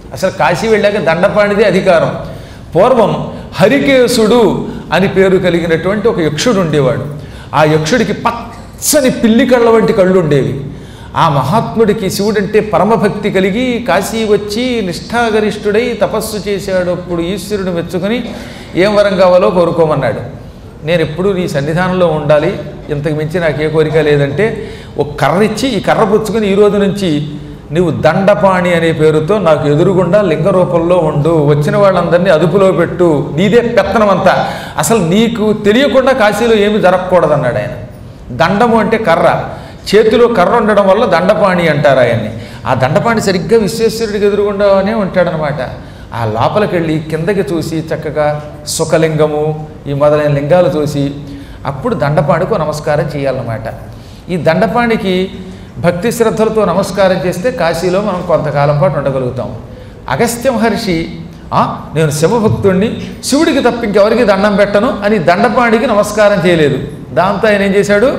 అసలు కాశీ వెళ్ళాక దండపాణిదే అధికారం పూర్వం హరికేశుడు అని పేరు కలిగినటువంటి ఒక యక్షుడు ఉండేవాడు ఆ యక్షుడికి పచ్చని పిల్లి కళ్ళ వంటి కళ్ళు ఉండేవి ఆ మహాత్ముడికి శివుడంటే పరమభక్తి కలిగి కాశీ వచ్చి నిష్ఠాగరిష్ఠుడై తపస్సు చేశాడు అప్పుడు ఈశ్వరుడు మెచ్చుకొని ఏం వరం కావాలో కోరుకోమన్నాడు నేను ఎప్పుడూ నీ సన్నిధానంలో ఉండాలి ఇంతకు మించి నాకు ఏ కోరిక లేదంటే ఒక కర్ర ఇచ్చి ఈ కర్ర పుచ్చుకొని ఈ రోజు నుంచి నీవు దండపాణి అనే పేరుతో నాకు ఎదురుగుండా లింగ రూపంలో ఉండు వచ్చిన వాళ్ళందరినీ అదుపులో పెట్టు నీదే పెత్తనమంతా అసలు నీకు తెలియకుండా కాశీలో ఏమి జరగకూడదన్నాడు ఆయన దండము అంటే కర్ర చేతిలో కర్ర ఉండడం వల్ల దండపాణి అంటారు ఆయన్ని ఆ దండపాణి సరిగ్గా విశ్వేశ్వరుడికి ఎదురుగుండానే ఉంటాడనమాట ఆ లోపలికి వెళ్ళి కిందకి చూసి చక్కగా సుఖలింగము ఈ మొదలైన లింగాలు చూసి అప్పుడు దండపాణికి ఓ నమస్కారం చేయాలన్నమాట ఈ దండపాణికి భక్తి శ్రద్ధలతో నమస్కారం చేస్తే కాశీలో మనం కొంతకాలం పాటు ఉండగలుగుతాం అగస్త్య మహర్షి "ఆ, నేను శివభక్తుణ్ణి శివుడికి తప్ప ఇంకెవరికి దండం పెట్టను అని దండపాణికి నమస్కారం చేయలేదు దాంతో ఆయన ఏం చేశాడు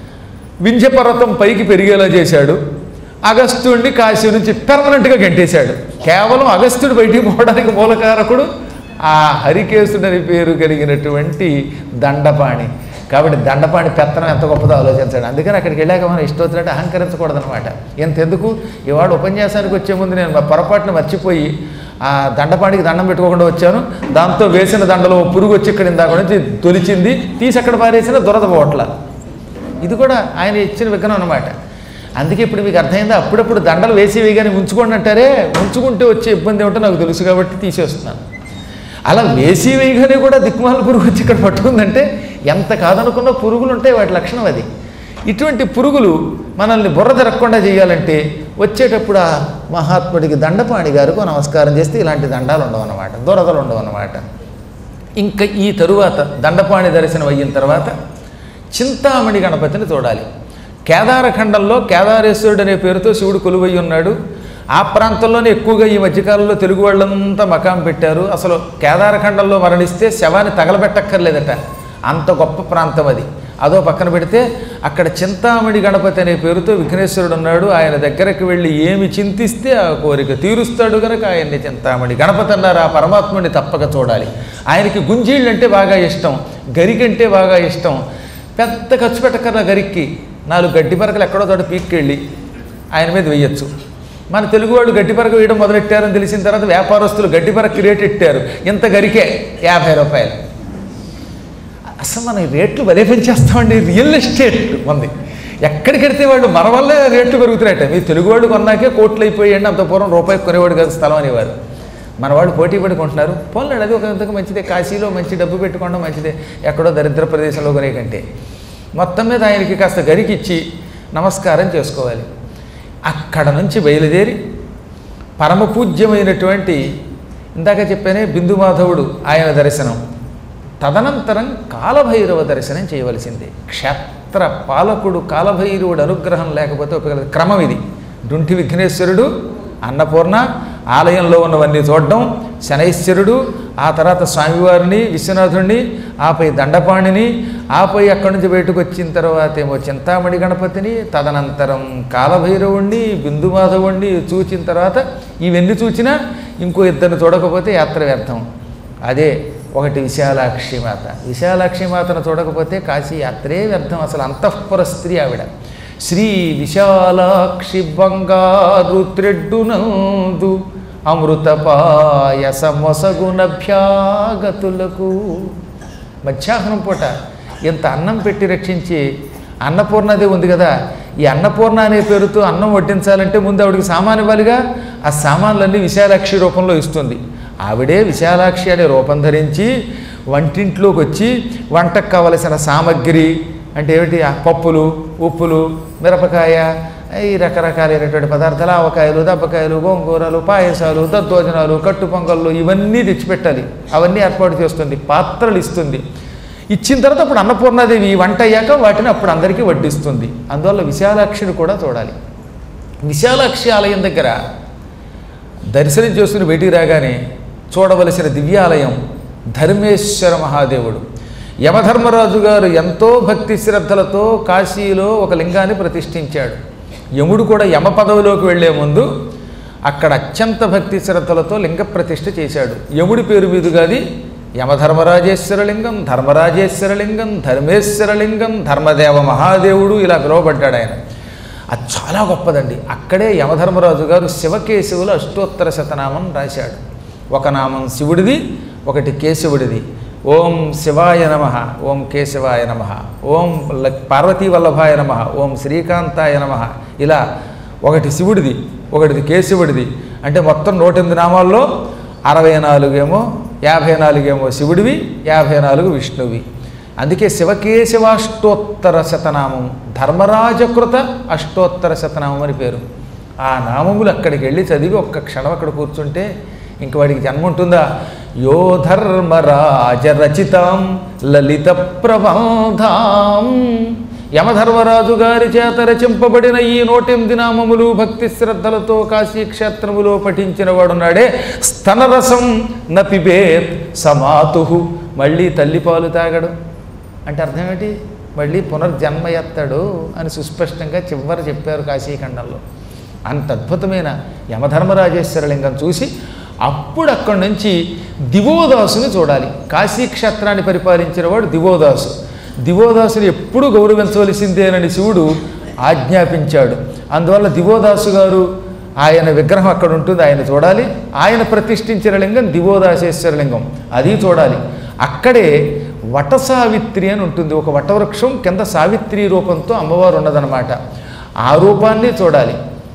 వింధ్యపర్వతం పైకి పెరిగేలా చేశాడు అగస్త్యుడిని కాశీ నుంచి పెర్మనెంట్గా గంటేశాడు కేవలం అగస్త్యుడు బయటికి పోవడానికి మూలకారకుడు ఆ హరికేశుడు అని పేరు కలిగినటువంటి దండపాణి కాబట్టి దండపాణి పెత్తనం ఎంత గొప్పదో ఆలోచించాడు అందుకని అక్కడికి వెళ్ళాక మనం ఇష్టవుతున్నట్టు అహంకరించకూడదనమాట ఎంతెందుకు ఇవాళ ఉపన్యాసానికి వచ్చే ముందు నేను మా పొరపాటున మర్చిపోయి ఆ దండపాణికి దండం పెట్టుకోకుండా వచ్చాను దాంతో వేసిన దండలో ఓ పురుగు వచ్చి ఇక్కడ ఇందాక నుంచి తొలిచింది తీసి అక్కడ పారేసిన దురద పోవట్ల ఇది కూడా ఆయన ఇచ్చిన విగ్రహం అనమాట అందుకే ఇప్పుడు మీకు అర్థమైందా అప్పుడప్పుడు దండలు వేసి వేయగానే ఉంచుకోండి అంటారే ఉంచుకుంటే వచ్చే ఇబ్బంది ఏమిటో నాకు తెలుసు కాబట్టి తీసేస్తున్నాను అలా వేసి వేయగానే కూడా దిక్కుమాల పురుగు వచ్చి ఇక్కడ పట్టుకుందంటే ఎంత కాదనుకున్న పురుగులు ఉంటాయి వాటి లక్షణం అది ఇటువంటి పురుగులు మనల్ని బుర్ర తిరగకుండా చేయాలంటే వచ్చేటప్పుడు ఆ మహాత్ముడికి దండపాణి గారికి నమస్కారం చేస్తే ఇలాంటి దండాలు ఉండవు అన్నమాట దురదలు ఉండవు అన్నమాట ఇంకా ఈ తరువాత దండపాణి దర్శనం అయిన తర్వాత చింతామణి గణపతిని చూడాలి కేదారఖండంలో కేదారేశ్వరుడు అనే పేరుతో శివుడు కొలువై ఉన్నాడు ఆ ప్రాంతంలోనే ఎక్కువగా ఈ మధ్యకాలంలో తెలుగు వాళ్ళంతా మకాం పెట్టారు అసలు కేదారఖండంలో మరణిస్తే శవాన్ని తగలబెట్టక్కర్లేదట అంత గొప్ప ప్రాంతం అది అదో పక్కన పెడితే అక్కడ చింతామణి గణపతి అనే పేరుతో విఘ్నేశ్వరుడు ఉన్నాడు ఆయన దగ్గరకు వెళ్ళి ఏమి చింతిస్తే ఆ కోరిక తీరుస్తాడు కనుక ఆయన్ని చింతామణి గణపతి అన్నారు ఆ పరమాత్ముని తప్పక చూడాలి ఆయనకి గుంజీళ్ళు అంటే బాగా ఇష్టం గరికంటే బాగా ఇష్టం పెద్ద ఖర్చు పెట్టకర్ర గరికి నాలుగు గడ్డి పరకలు ఎక్కడో చోట పీక్కెళ్ళి ఆయన మీద వేయచ్చు మన తెలుగు వాళ్ళు గడ్డి పరక వేయడం మొదలెట్టారని తెలిసిన తర్వాత వ్యాపారస్తులు గడ్డి పరక రేట్ ఎట్టారు ఇంత గరికే యాభై రూపాయలు అసలు మనం ఈ రేట్లు భలే పెంచేస్తామండి రియల్ ఎస్టేట్ ఉంది ఎక్కడికెడితే వాళ్ళు మన వల్లే రేట్లు పెరుగుతున్నాయట మీ తెలుగు వాళ్ళు కొన్నాకే కోట్లు అయిపోయాయండి అంత పూర్వం రూపాయి కొనేవాడు కాదు స్థలం అనేవారు మన వాళ్ళు పోటీ పడి కొంటున్నారు పోన్లేండి అది ఒక విధంగా మంచిదే కాశీలో మంచి డబ్బు పెట్టుకోవడం మంచిదే ఎక్కడో దరిద్ర ప్రదేశంలో కొనే కంటే మొత్తం మీద ఆయనకి కాస్త గరికిచ్చి నమస్కారం చేసుకోవాలి అక్కడ నుంచి బయలుదేరి పరమ పూజ్యమైనటువంటి ఇందాక చెప్పానే బిందు మాధవుడు ఆయన దర్శనం తదనంతరం కాలభైరవ దర్శనం చేయవలసిందే క్షేత్ర పాలకుడు కాలభైరవుడు అనుగ్రహం లేకపోతే ఉపయోగ క్రమం ఇది డుంటి విఘ్నేశ్వరుడు అన్నపూర్ణ ఆలయంలో ఉన్నవన్నీ చూడడం శనైశ్వరుడు ఆ తర్వాత స్వామివారిని విశ్వనాథుడిని ఆపై దండపాణిని ఆపై అక్కడి నుంచి బయటకు వచ్చిన తర్వాత ఏమో చింతామణి గణపతిని తదనంతరం కాలభైరవుణ్ణి బిందుమాధవుణ్ణి చూచిన తర్వాత ఇవన్నీ చూచినా ఇంకో ఇద్దరిని చూడకపోతే యాత్ర వ్యర్థం అదే ఒకటి విశాలాక్షి మాత విశాలాక్షి మాతను చూడకపోతే కాశీ యాత్రే వ్యర్థం అసలు అంతఃపుర స్త్రీ ఆవిడ శ్రీ విశాలాక్షి బంగారు త్రెడ్డునందు అమృత పాయస మొసగునభ్యాగతులకు మధ్యాహ్నం పూట ఇంత అన్నం పెట్టి రక్షించి అన్నపూర్ణదే ఉంది కదా ఈ అన్నపూర్ణ అనే పేరుతో అన్నం వడ్డించాలంటే ముందు ఆవిడకి సామాన్ ఇవ్వాలిగా ఆ సామాన్లన్నీ విశాలాక్షి రూపంలో ఇస్తుంది ఆవిడే విశాలాక్షి అనే రూపం ధరించి వంటింట్లోకి వచ్చి వంటకు కావలసిన సామగ్రి అంటే ఏమిటి ఆ పప్పులు ఉప్పులు మిరపకాయ ఈ రకరకాలైనటువంటి పదార్థాలు ఆవకాయలు దబ్బకాయలు గోంగూరలు పాయసాలు దద్దోజనాలు కట్టు పొంగళ్ళు ఇవన్నీ తెచ్చిపెట్టాలి అవన్నీ ఏర్పాటు చేస్తుంది పాత్రలు ఇస్తుంది ఇచ్చిన తర్వాత అప్పుడు అన్నపూర్ణాదేవి ఈ వంట అయ్యాక వాటిని అప్పుడు అందరికీ వడ్డిస్తుంది అందువల్ల విశాలాక్షిని కూడా చూడాలి విశాలాక్షి ఆలయం దగ్గర దర్శనం చేసుకుని బయటికి రాగానే చూడవలసిన దివ్యాలయం ధర్మేశ్వర మహాదేవుడు యమధర్మరాజు గారు ఎంతో భక్తి శ్రద్ధలతో కాశీలో ఒక లింగాన్ని ప్రతిష్ఠించాడు యముడు కూడా యమ పదవిలోకి వెళ్లే ముందు అక్కడ అత్యంత భక్తి శ్రద్ధలతో లింగ ప్రతిష్ఠ చేశాడు యముడి పేరు మీదుగాది యమధర్మరాజేశ్వరలింగం ధర్మరాజేశ్వరలింగం ధర్మేశ్వరలింగం ధర్మదేవ మహాదేవుడు ఇలా పిలువబడ్డాడు ఆయన అది చాలా గొప్పదండి అక్కడే యమధర్మరాజు గారు శివకేశవులు అష్టోత్తర శతనామం రాశాడు ఒక నామం శివుడిది ఒకటి కేశవుడిది ఓం శివాయ నమ ఓం కేశవాయ నమ ఓం ల- పార్వతీ వల్లభాయ నమ ఓం శ్రీకాంతాయ నమ ఇలా ఒకటి శివుడిది ఒకటిది కేశవుడిది అంటే మొత్తం నూట ఎనిమిది నామాల్లో అరవై నాలుగేమో యాభై నాలుగేమో శివుడివి యాభై నాలుగు విష్ణువి అందుకే శివకేశవాష్టోత్తర శతనామం ధర్మరాజకృత అష్టోత్తర శతనామం అని పేరు ఆ నామములు అక్కడికి వెళ్ళి చదివి ఒక్క క్షణం అక్కడ కూర్చుంటే ఇంక వాడికి జన్మ ఉంటుందా యో ధర్మరాజ రచితాం లలిత ప్రబంధాం యమధర్మరాజు గారి చేత రచింపబడిన ఈ నూటెనిమిది నామములు భక్తి శ్రద్ధలతో కాశీ క్షేత్రములో పఠించిన వాడున్నాడే స్తనరసం నపిబేత్ సమాతు మళ్ళీ తల్లిపాలు తాగడు అంటే అర్థం ఏంటి మళ్ళీ పునర్జన్మ ఎత్తాడు అని సుస్పష్టంగా చివరి చెప్పారు కాశీఖండంలో అంత అద్భుతమైన యమధర్మరాజేశ్వర లింగం చూసి అప్పుడు అక్కడి నుంచి దివోదాసుని చూడాలి కాశీ క్షేత్రాన్ని పరిపాలించిన వాడు దివోదాసు దివోదాసుని ఎప్పుడూ గౌరవించవలసిందేనని శివుడు ఆజ్ఞాపించాడు అందువల్ల దివోదాసు గారు ఆయన విగ్రహం అక్కడ ఉంటుంది ఆయన చూడాలి ఆయన ప్రతిష్ఠించిన లింగం దివోదాసేశ్వర లింగం అది చూడాలి అక్కడే వట సావిత్రి అని ఉంటుంది ఒక వటవృక్షం కింద సావిత్రి రూపంతో అమ్మవారు ఉన్నదనమాట ఆ రూపాన్ని చూడాలి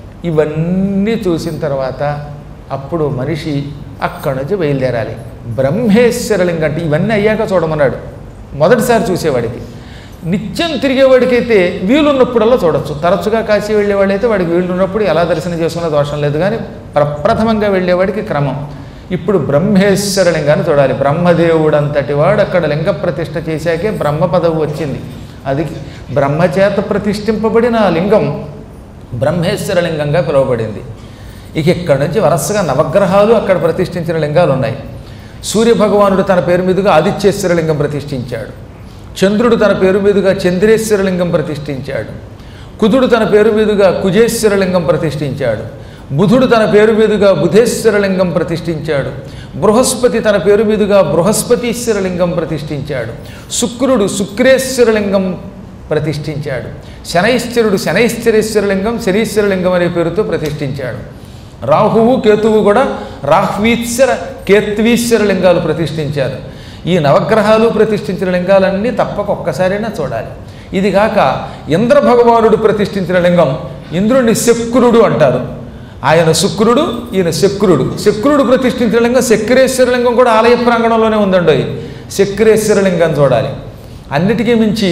ఇవన్నీ చూసిన తర్వాత అప్పుడు మనిషి అక్కడి నుంచి బయలుదేరాలి బ్రహ్మేశ్వర లింగం అంటే ఇవన్నీ అయ్యాక చూడమన్నాడు మొదటిసారి చూసేవాడికి నిత్యం తిరిగేవాడికైతే వీలున్నప్పుడల్లా చూడొచ్చు తరచుగా కాశీ వెళ్ళేవాడైతే వాడికి వీలున్నప్పుడు ఎలా దర్శనం చేసుకున్న దోషం లేదు కానీ ప్రప్రథమంగా వెళ్ళేవాడికి క్రమం ఇప్పుడు బ్రహ్మేశ్వర లింగాన్ని చూడాలి బ్రహ్మదేవుడు అంతటి వాడు అక్కడ లింగ ప్రతిష్ఠ చేశాకే బ్రహ్మ పదవి వచ్చింది అది బ్రహ్మచేత ప్రతిష్ఠింపబడిన ఆ లింగం బ్రహ్మేశ్వర లింగంగా పిలువబడింది ఇక ఇక్కడ నుంచి వరుసగా నవగ్రహాలు అక్కడ ప్రతిష్ఠించిన లింగాలు ఉన్నాయి సూర్యభగవానుడు తన పేరు మీదుగా ఆదిత్యేశ్వర లింగం ప్రతిష్ఠించాడు చంద్రుడు తన పేరు మీదుగా చంద్రేశ్వర లింగం ప్రతిష్ఠించాడు కుదుడు తన పేరు మీదుగా కుజేశ్వర లింగం ప్రతిష్ఠించాడు బుధుడు తన పేరు మీదుగా బుధేశ్వర లింగం ప్రతిష్ఠించాడు బృహస్పతి తన పేరు మీదుగా బృహస్పతీశ్వర లింగం ప్రతిష్ఠించాడు శుక్రుడు శుక్రేశ్వర లింగం ప్రతిష్ఠించాడు శనైశ్వరుడు శనైశ్వరేశ్వర లింగం శనీశ్వర లింగం అనే పేరుతో ప్రతిష్ఠించాడు రాహువు కేతువు కూడా రాహ్వీశ్వర కేత్వీశ్వర లింగాలు ప్రతిష్ఠించారు ఈ నవగ్రహాలు ప్రతిష్ఠించిన లింగాలన్నీ తప్పక ఒక్కసారైనా చూడాలి ఇది కాక ఇంద్ర భగవానుడు ప్రతిష్ఠించిన లింగం ఇంద్రుడిని శక్రుడు అంటారు ఆయన శుక్రుడు ఈయన శక్రుడు శక్రుడు ప్రతిష్ఠించిన లింగం శక్రేశ్వర లింగం కూడా ఆలయ ప్రాంగణంలోనే ఉందండి శక్రేశ్వర లింగం చూడాలి అన్నిటికీ మించి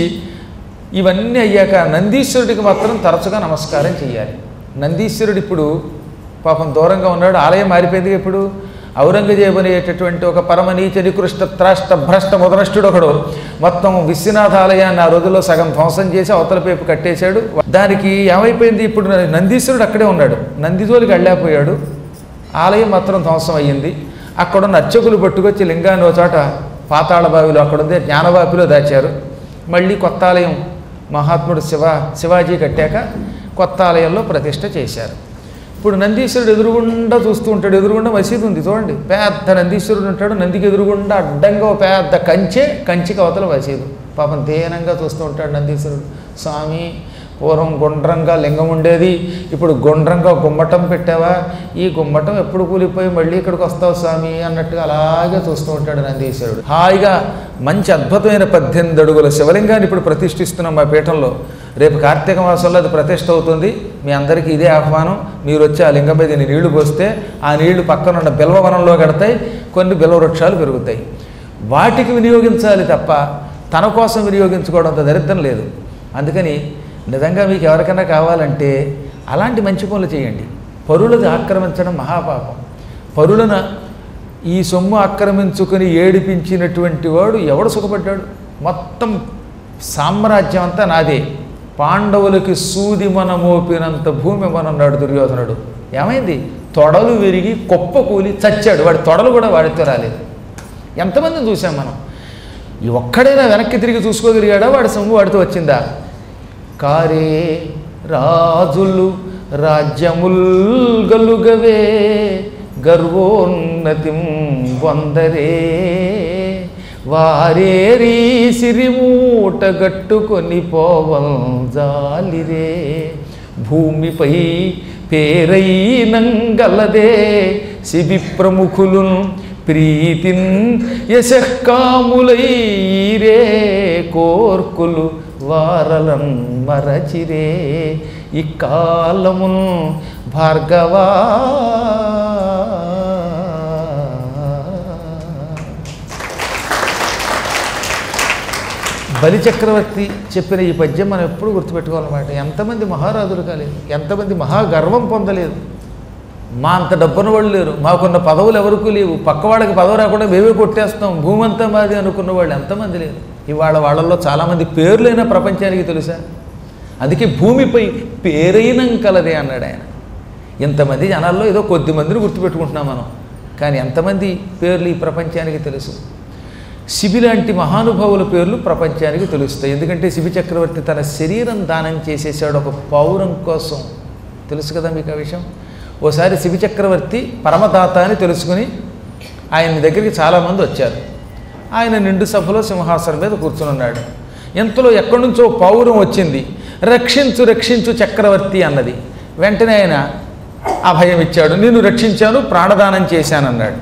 ఇవన్నీ అయ్యాక నందీశ్వరుడికి మాత్రం తరచుగా నమస్కారం చేయాలి నందీశ్వరుడు ఇప్పుడు పాపం దూరంగా ఉన్నాడు ఆలయం మారిపోయింది ఇప్పుడు ఔరంగజేబు అనేటటువంటి ఒక పరమ నీచ నికృష్ట త్రాష్ట భ్రష్ట ముదనష్టుడు ఒకడు మొత్తం విశ్వనాథ ఆలయాన్ని ఆ రోజుల్లో సగం ధ్వంసం చేసి అవతల పేపు కట్టేశాడు దానికి ఏమైపోయింది ఇప్పుడు నందీశ్వరుడు అక్కడే ఉన్నాడు నందిజోలికి వెళ్ళలేకపోయాడు ఆలయం మాత్రం ధ్వంసం అయ్యింది అక్కడున్న అర్చకులు పట్టుకొచ్చి లింగాన్ని ఒక చోట పాతాళ బావిలో అక్కడ ఉంది జ్ఞానవాపిలో దాచారు మళ్ళీ కొత్త ఆలయం మహాత్ముడు శివ శివాజీ కట్టాక కొత్త ఆలయంలో ప్రతిష్ఠ చేశారు ఇప్పుడు నందీశ్వరుడు ఎదురుగుండా చూస్తూ ఉంటాడు ఎదురుగుండా మసీదు ఉంది చూడండి పెద్ద నందీశ్వరుడు ఉంటాడు నందికి ఎదురుగుండా అడ్డంగా ఓ పెద్ద కంచె కంచికి అవతల మసీదు పాపం దీనంగా చూస్తూ ఉంటాడు నందీశ్వరుడు స్వామి పూర్వం గుండ్రంగా లింగం ఉండేది ఇప్పుడు గుండ్రంగా గుమ్మటం పెట్టావా ఈ గుమ్మటం ఎప్పుడు కూలిపోయి మళ్ళీ ఇక్కడికి వస్తావు స్వామి అన్నట్టుగా అలాగే చూస్తూ ఉంటాడు నందీశ్వరుడు హాయిగా మంచి అద్భుతమైన పద్దెనిమిది అడుగుల శివలింగాన్ని ఇప్పుడు ప్రతిష్ఠిస్తున్నాం మా పీఠంలో రేపు కార్తీక మాసంలో అది ప్రతిష్ఠ అవుతుంది మీ అందరికీ ఇదే ఆహ్వానం మీరు వచ్చి ఆ లింగం మీద ఇన్ని నీళ్లు పోస్తే ఆ నీళ్లు పక్కన ఉన్న బిల్వవనంలో కడతాయి కొన్ని బిల్వ వృక్షాలు పెరుగుతాయి వాటికి వినియోగించాలి తప్ప తన కోసం వినియోగించుకోవడంత దరిద్రం లేదు అందుకని నిజంగా మీకు ఎవరికైనా కావాలంటే అలాంటి మంచి పనులు చేయండి పరులది ఆక్రమించడం మహాపాపం పరులను ఈ సొమ్ము ఆక్రమించుకుని ఏడిపించినటువంటి వాడు ఎవడు సుఖపడ్డాడు మొత్తం సామ్రాజ్యం అంతా నాదే పాండవులకి సూది మన మోపినంత భూమి మనన్నాడు దుర్యోధనుడు ఏమైంది తొడలు విరిగి కుప్ప కూలి చచ్చాడు వాడి తొడలు కూడా వాడితో రాలేదు ఎంతమందిని చూసాం మనం ఈ ఒక్కడైనా వెనక్కి తిరిగి చూసుకోగలిగాడా వాడి సొమ్ము వాడితో వచ్చిందా కారే రాజులు రాజ్యముల్ గలుగవే గర్వోన్నతిం పొందరే వారేరీ సిరిమూట గట్టుకొని పోవల్ జాలిరే భూమిపై పేరైనంగలదే శిబి ప్రముఖులు ప్రీతిన్ యశకాములైరే కోర్కులు వారలన్ మరచిరే ఇక్కాలమున్ భార్గవా బలిచక్రవర్తి చెప్పిన ఈ పద్యం మనం ఎప్పుడు గుర్తుపెట్టుకోవాలన్నమాట ఎంతమంది మహారాజులు కాలేదు ఎంతమంది మహాగర్వం పొందలేదు మా అంత డబ్బున వాళ్ళు లేరు మాకున్న పదవులు ఎవరికూ లేవు పక్క వాళ్ళకి పదవి రాకుండా మేమే కొట్టేస్తాం భూమి అంతా మాది అనుకున్న వాళ్ళు ఎంతమంది లేరు ఇవాళ వాళ్ళల్లో చాలామంది పేర్లైన ప్రపంచానికి తెలుసా అందుకే భూమిపై పేరైనం కలదే అన్నాడు ఆయన ఇంతమంది జనాల్లో ఏదో కొద్ది మందిని గుర్తుపెట్టుకుంటున్నాం మనం కానీ ఎంతమంది పేర్లు ఈ ప్రపంచానికి తెలుసు శిబి లాంటి మహానుభావుల పేర్లు ప్రపంచానికి తెలుస్తాయి ఎందుకంటే శిబి చక్రవర్తి తన శరీరం దానం చేసేసాడు ఒక పౌరం కోసం తెలుసు కదా మీకు ఆ విషయం ఓసారి శిబి చక్రవర్తి పరమదాత అని తెలుసుకుని ఆయన దగ్గరికి చాలామంది వచ్చారు ఆయన నిండు సభలో సింహాసనం మీద కూర్చుని ఉన్నాడు ఎంతలో ఎక్కడి నుంచో పౌరం వచ్చింది రక్షించు రక్షించు చక్రవర్తి అన్నది వెంటనే ఆయన అభయం ఇచ్చాడు నేను రక్షించాను ప్రాణదానం చేశానన్నాడు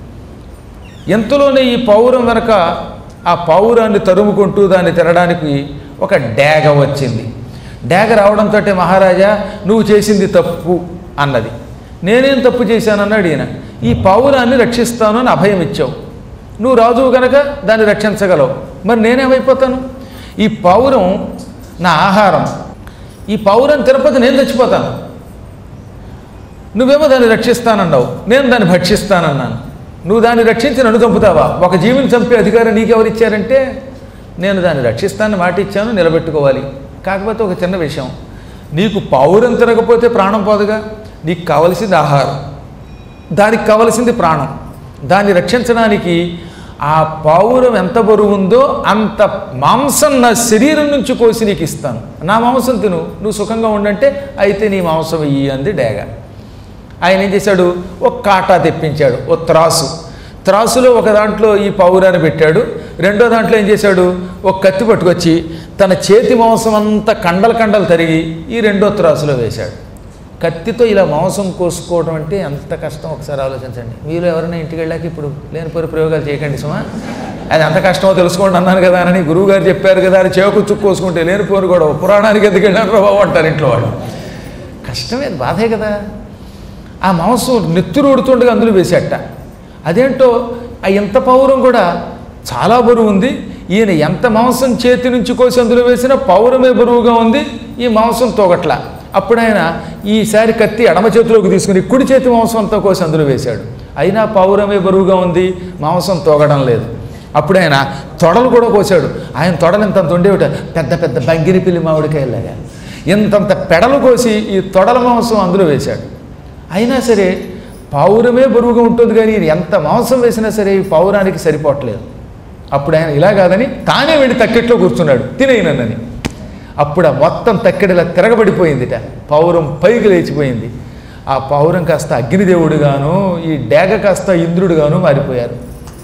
ఎంతలోనే ఈ పౌరం వెనక ఆ పౌరాన్ని తరుముకుంటూ దాన్ని తినడానికి ఒక డేగ వచ్చింది డేగ రావడంతో మహారాజా నువ్వు చేసింది తప్పు అన్నది నేనేం తప్పు చేశానన్నాడు ఈయన ఈ పౌరాన్ని రక్షిస్తాను అని అభయం ఇచ్చావు నువ్వు రాజువు గనక దాన్ని రక్షించగలవు మరి నేనేమైపోతాను ఈ పౌరం నా ఆహారం ఈ పౌరం తిరుపతి నేను చచ్చిపోతాను నువ్వేమో దాన్ని రక్షిస్తానన్నావు నేను దాన్ని భక్షిస్తానన్నాను నువ్వు దాన్ని రక్షించి నన్ను చంపుతావా ఒక జీవిని చంపే అధికారం నీకెవరు ఇచ్చారంటే నేను దాన్ని రక్షిస్తానని మాట ఇచ్చాను నిలబెట్టుకోవాలి కాకపోతే ఒక చిన్న విషయం నీకు పౌరం తిరగపోతే ప్రాణం పోదుగా నీకు కావలసింది ఆహారం దానికి కావలసింది ప్రాణం దాన్ని రక్షించడానికి ఆ పౌరం ఎంత బరువు ఉందో అంత మాంసం నా శరీరం నుంచి కోసి నీకు ఇస్తాను నా మాంసం తిను నువ్వు సుఖంగా ఉండంటే అయితే నీ మాంసం ఇయ్యి అంది డేగ ఆయన ఏం చేశాడు ఒక కాటా తెప్పించాడు ఓ త్రాసు త్రాసులో ఒక దాంట్లో ఈ పౌరాన్ని పెట్టాడు రెండో దాంట్లో ఏం చేశాడు ఒక కత్తి పట్టుకొచ్చి తన చేతి మాంసం అంతా కండలు కండలు తరిగి ఈ రెండో త్రాసులో వేశాడు కత్తితో ఇలా మాంసం కోసుకోవడం అంటే ఎంత కష్టం ఒకసారి ఆలోచించండి మీరు ఎవరైనా ఇంటికి వెళ్ళాక ఇప్పుడు లేనిపోయి ప్రయోగాలు చేయకండి సుమా అది ఎంత కష్టమో తెలుసుకోండి అన్నాను కదా అని గురువు గారు చెప్పారు కదా అని చేకు చుక్కు కోసుకుంటే లేనిపోని కూడా పురాణానికి ఎందుకు వెళ్ళాను బాబు అంటారు ఇంట్లో వాళ్ళు కష్టమే బాధే కదా ఆ మాంసం నెత్తురు ఉడుతుండగా అందులో వేసేట అదేంటో ఆ ఎంత పౌరం కూడా చాలా బరువు ఉంది ఈయన ఎంత మాంసం చేతి నుంచి కోసి అందులో వేసినా పౌరమే బరువుగా ఉంది ఈ మాంసం తోగట్ల అప్పుడు ఆయన ఈసారి కత్తి ఎడమ చేతిలోకి తీసుకుని కుడి చేతి మాంసం అంతా కోసి అందులో వేశాడు అయినా పౌరమే బరువుగా ఉంది మాంసం తోగడం లేదు అప్పుడు ఆయన తొడలు కూడా కోసాడు ఆయన తొడలు ఇంత ఉండేవిట పెద్ద పెద్ద బంగిరి పిల్లి మామిడికాయలాగా ఇంతంత పెడలు కోసి ఈ తొడల మాంసం అందులో వేశాడు అయినా సరే పౌరమే బరువుగా ఉంటుంది కానీ ఈయన ఎంత మాంసం వేసినా సరే ఈ పౌరానికి సరిపోవట్లేదు అప్పుడు ఆయన ఇలా కాదని తానే వెళ్ళి తక్కెట్లో కూర్చున్నాడు తినేయనని అప్పుడు ఆ మొత్తం తక్కెడిలా తిరగబడిపోయిందిట పౌరం పైకి లేచిపోయింది ఆ పౌరం కాస్త అగ్నిదేవుడుగాను ఈ డేగ కాస్త ఇంద్రుడుగాను మారిపోయారు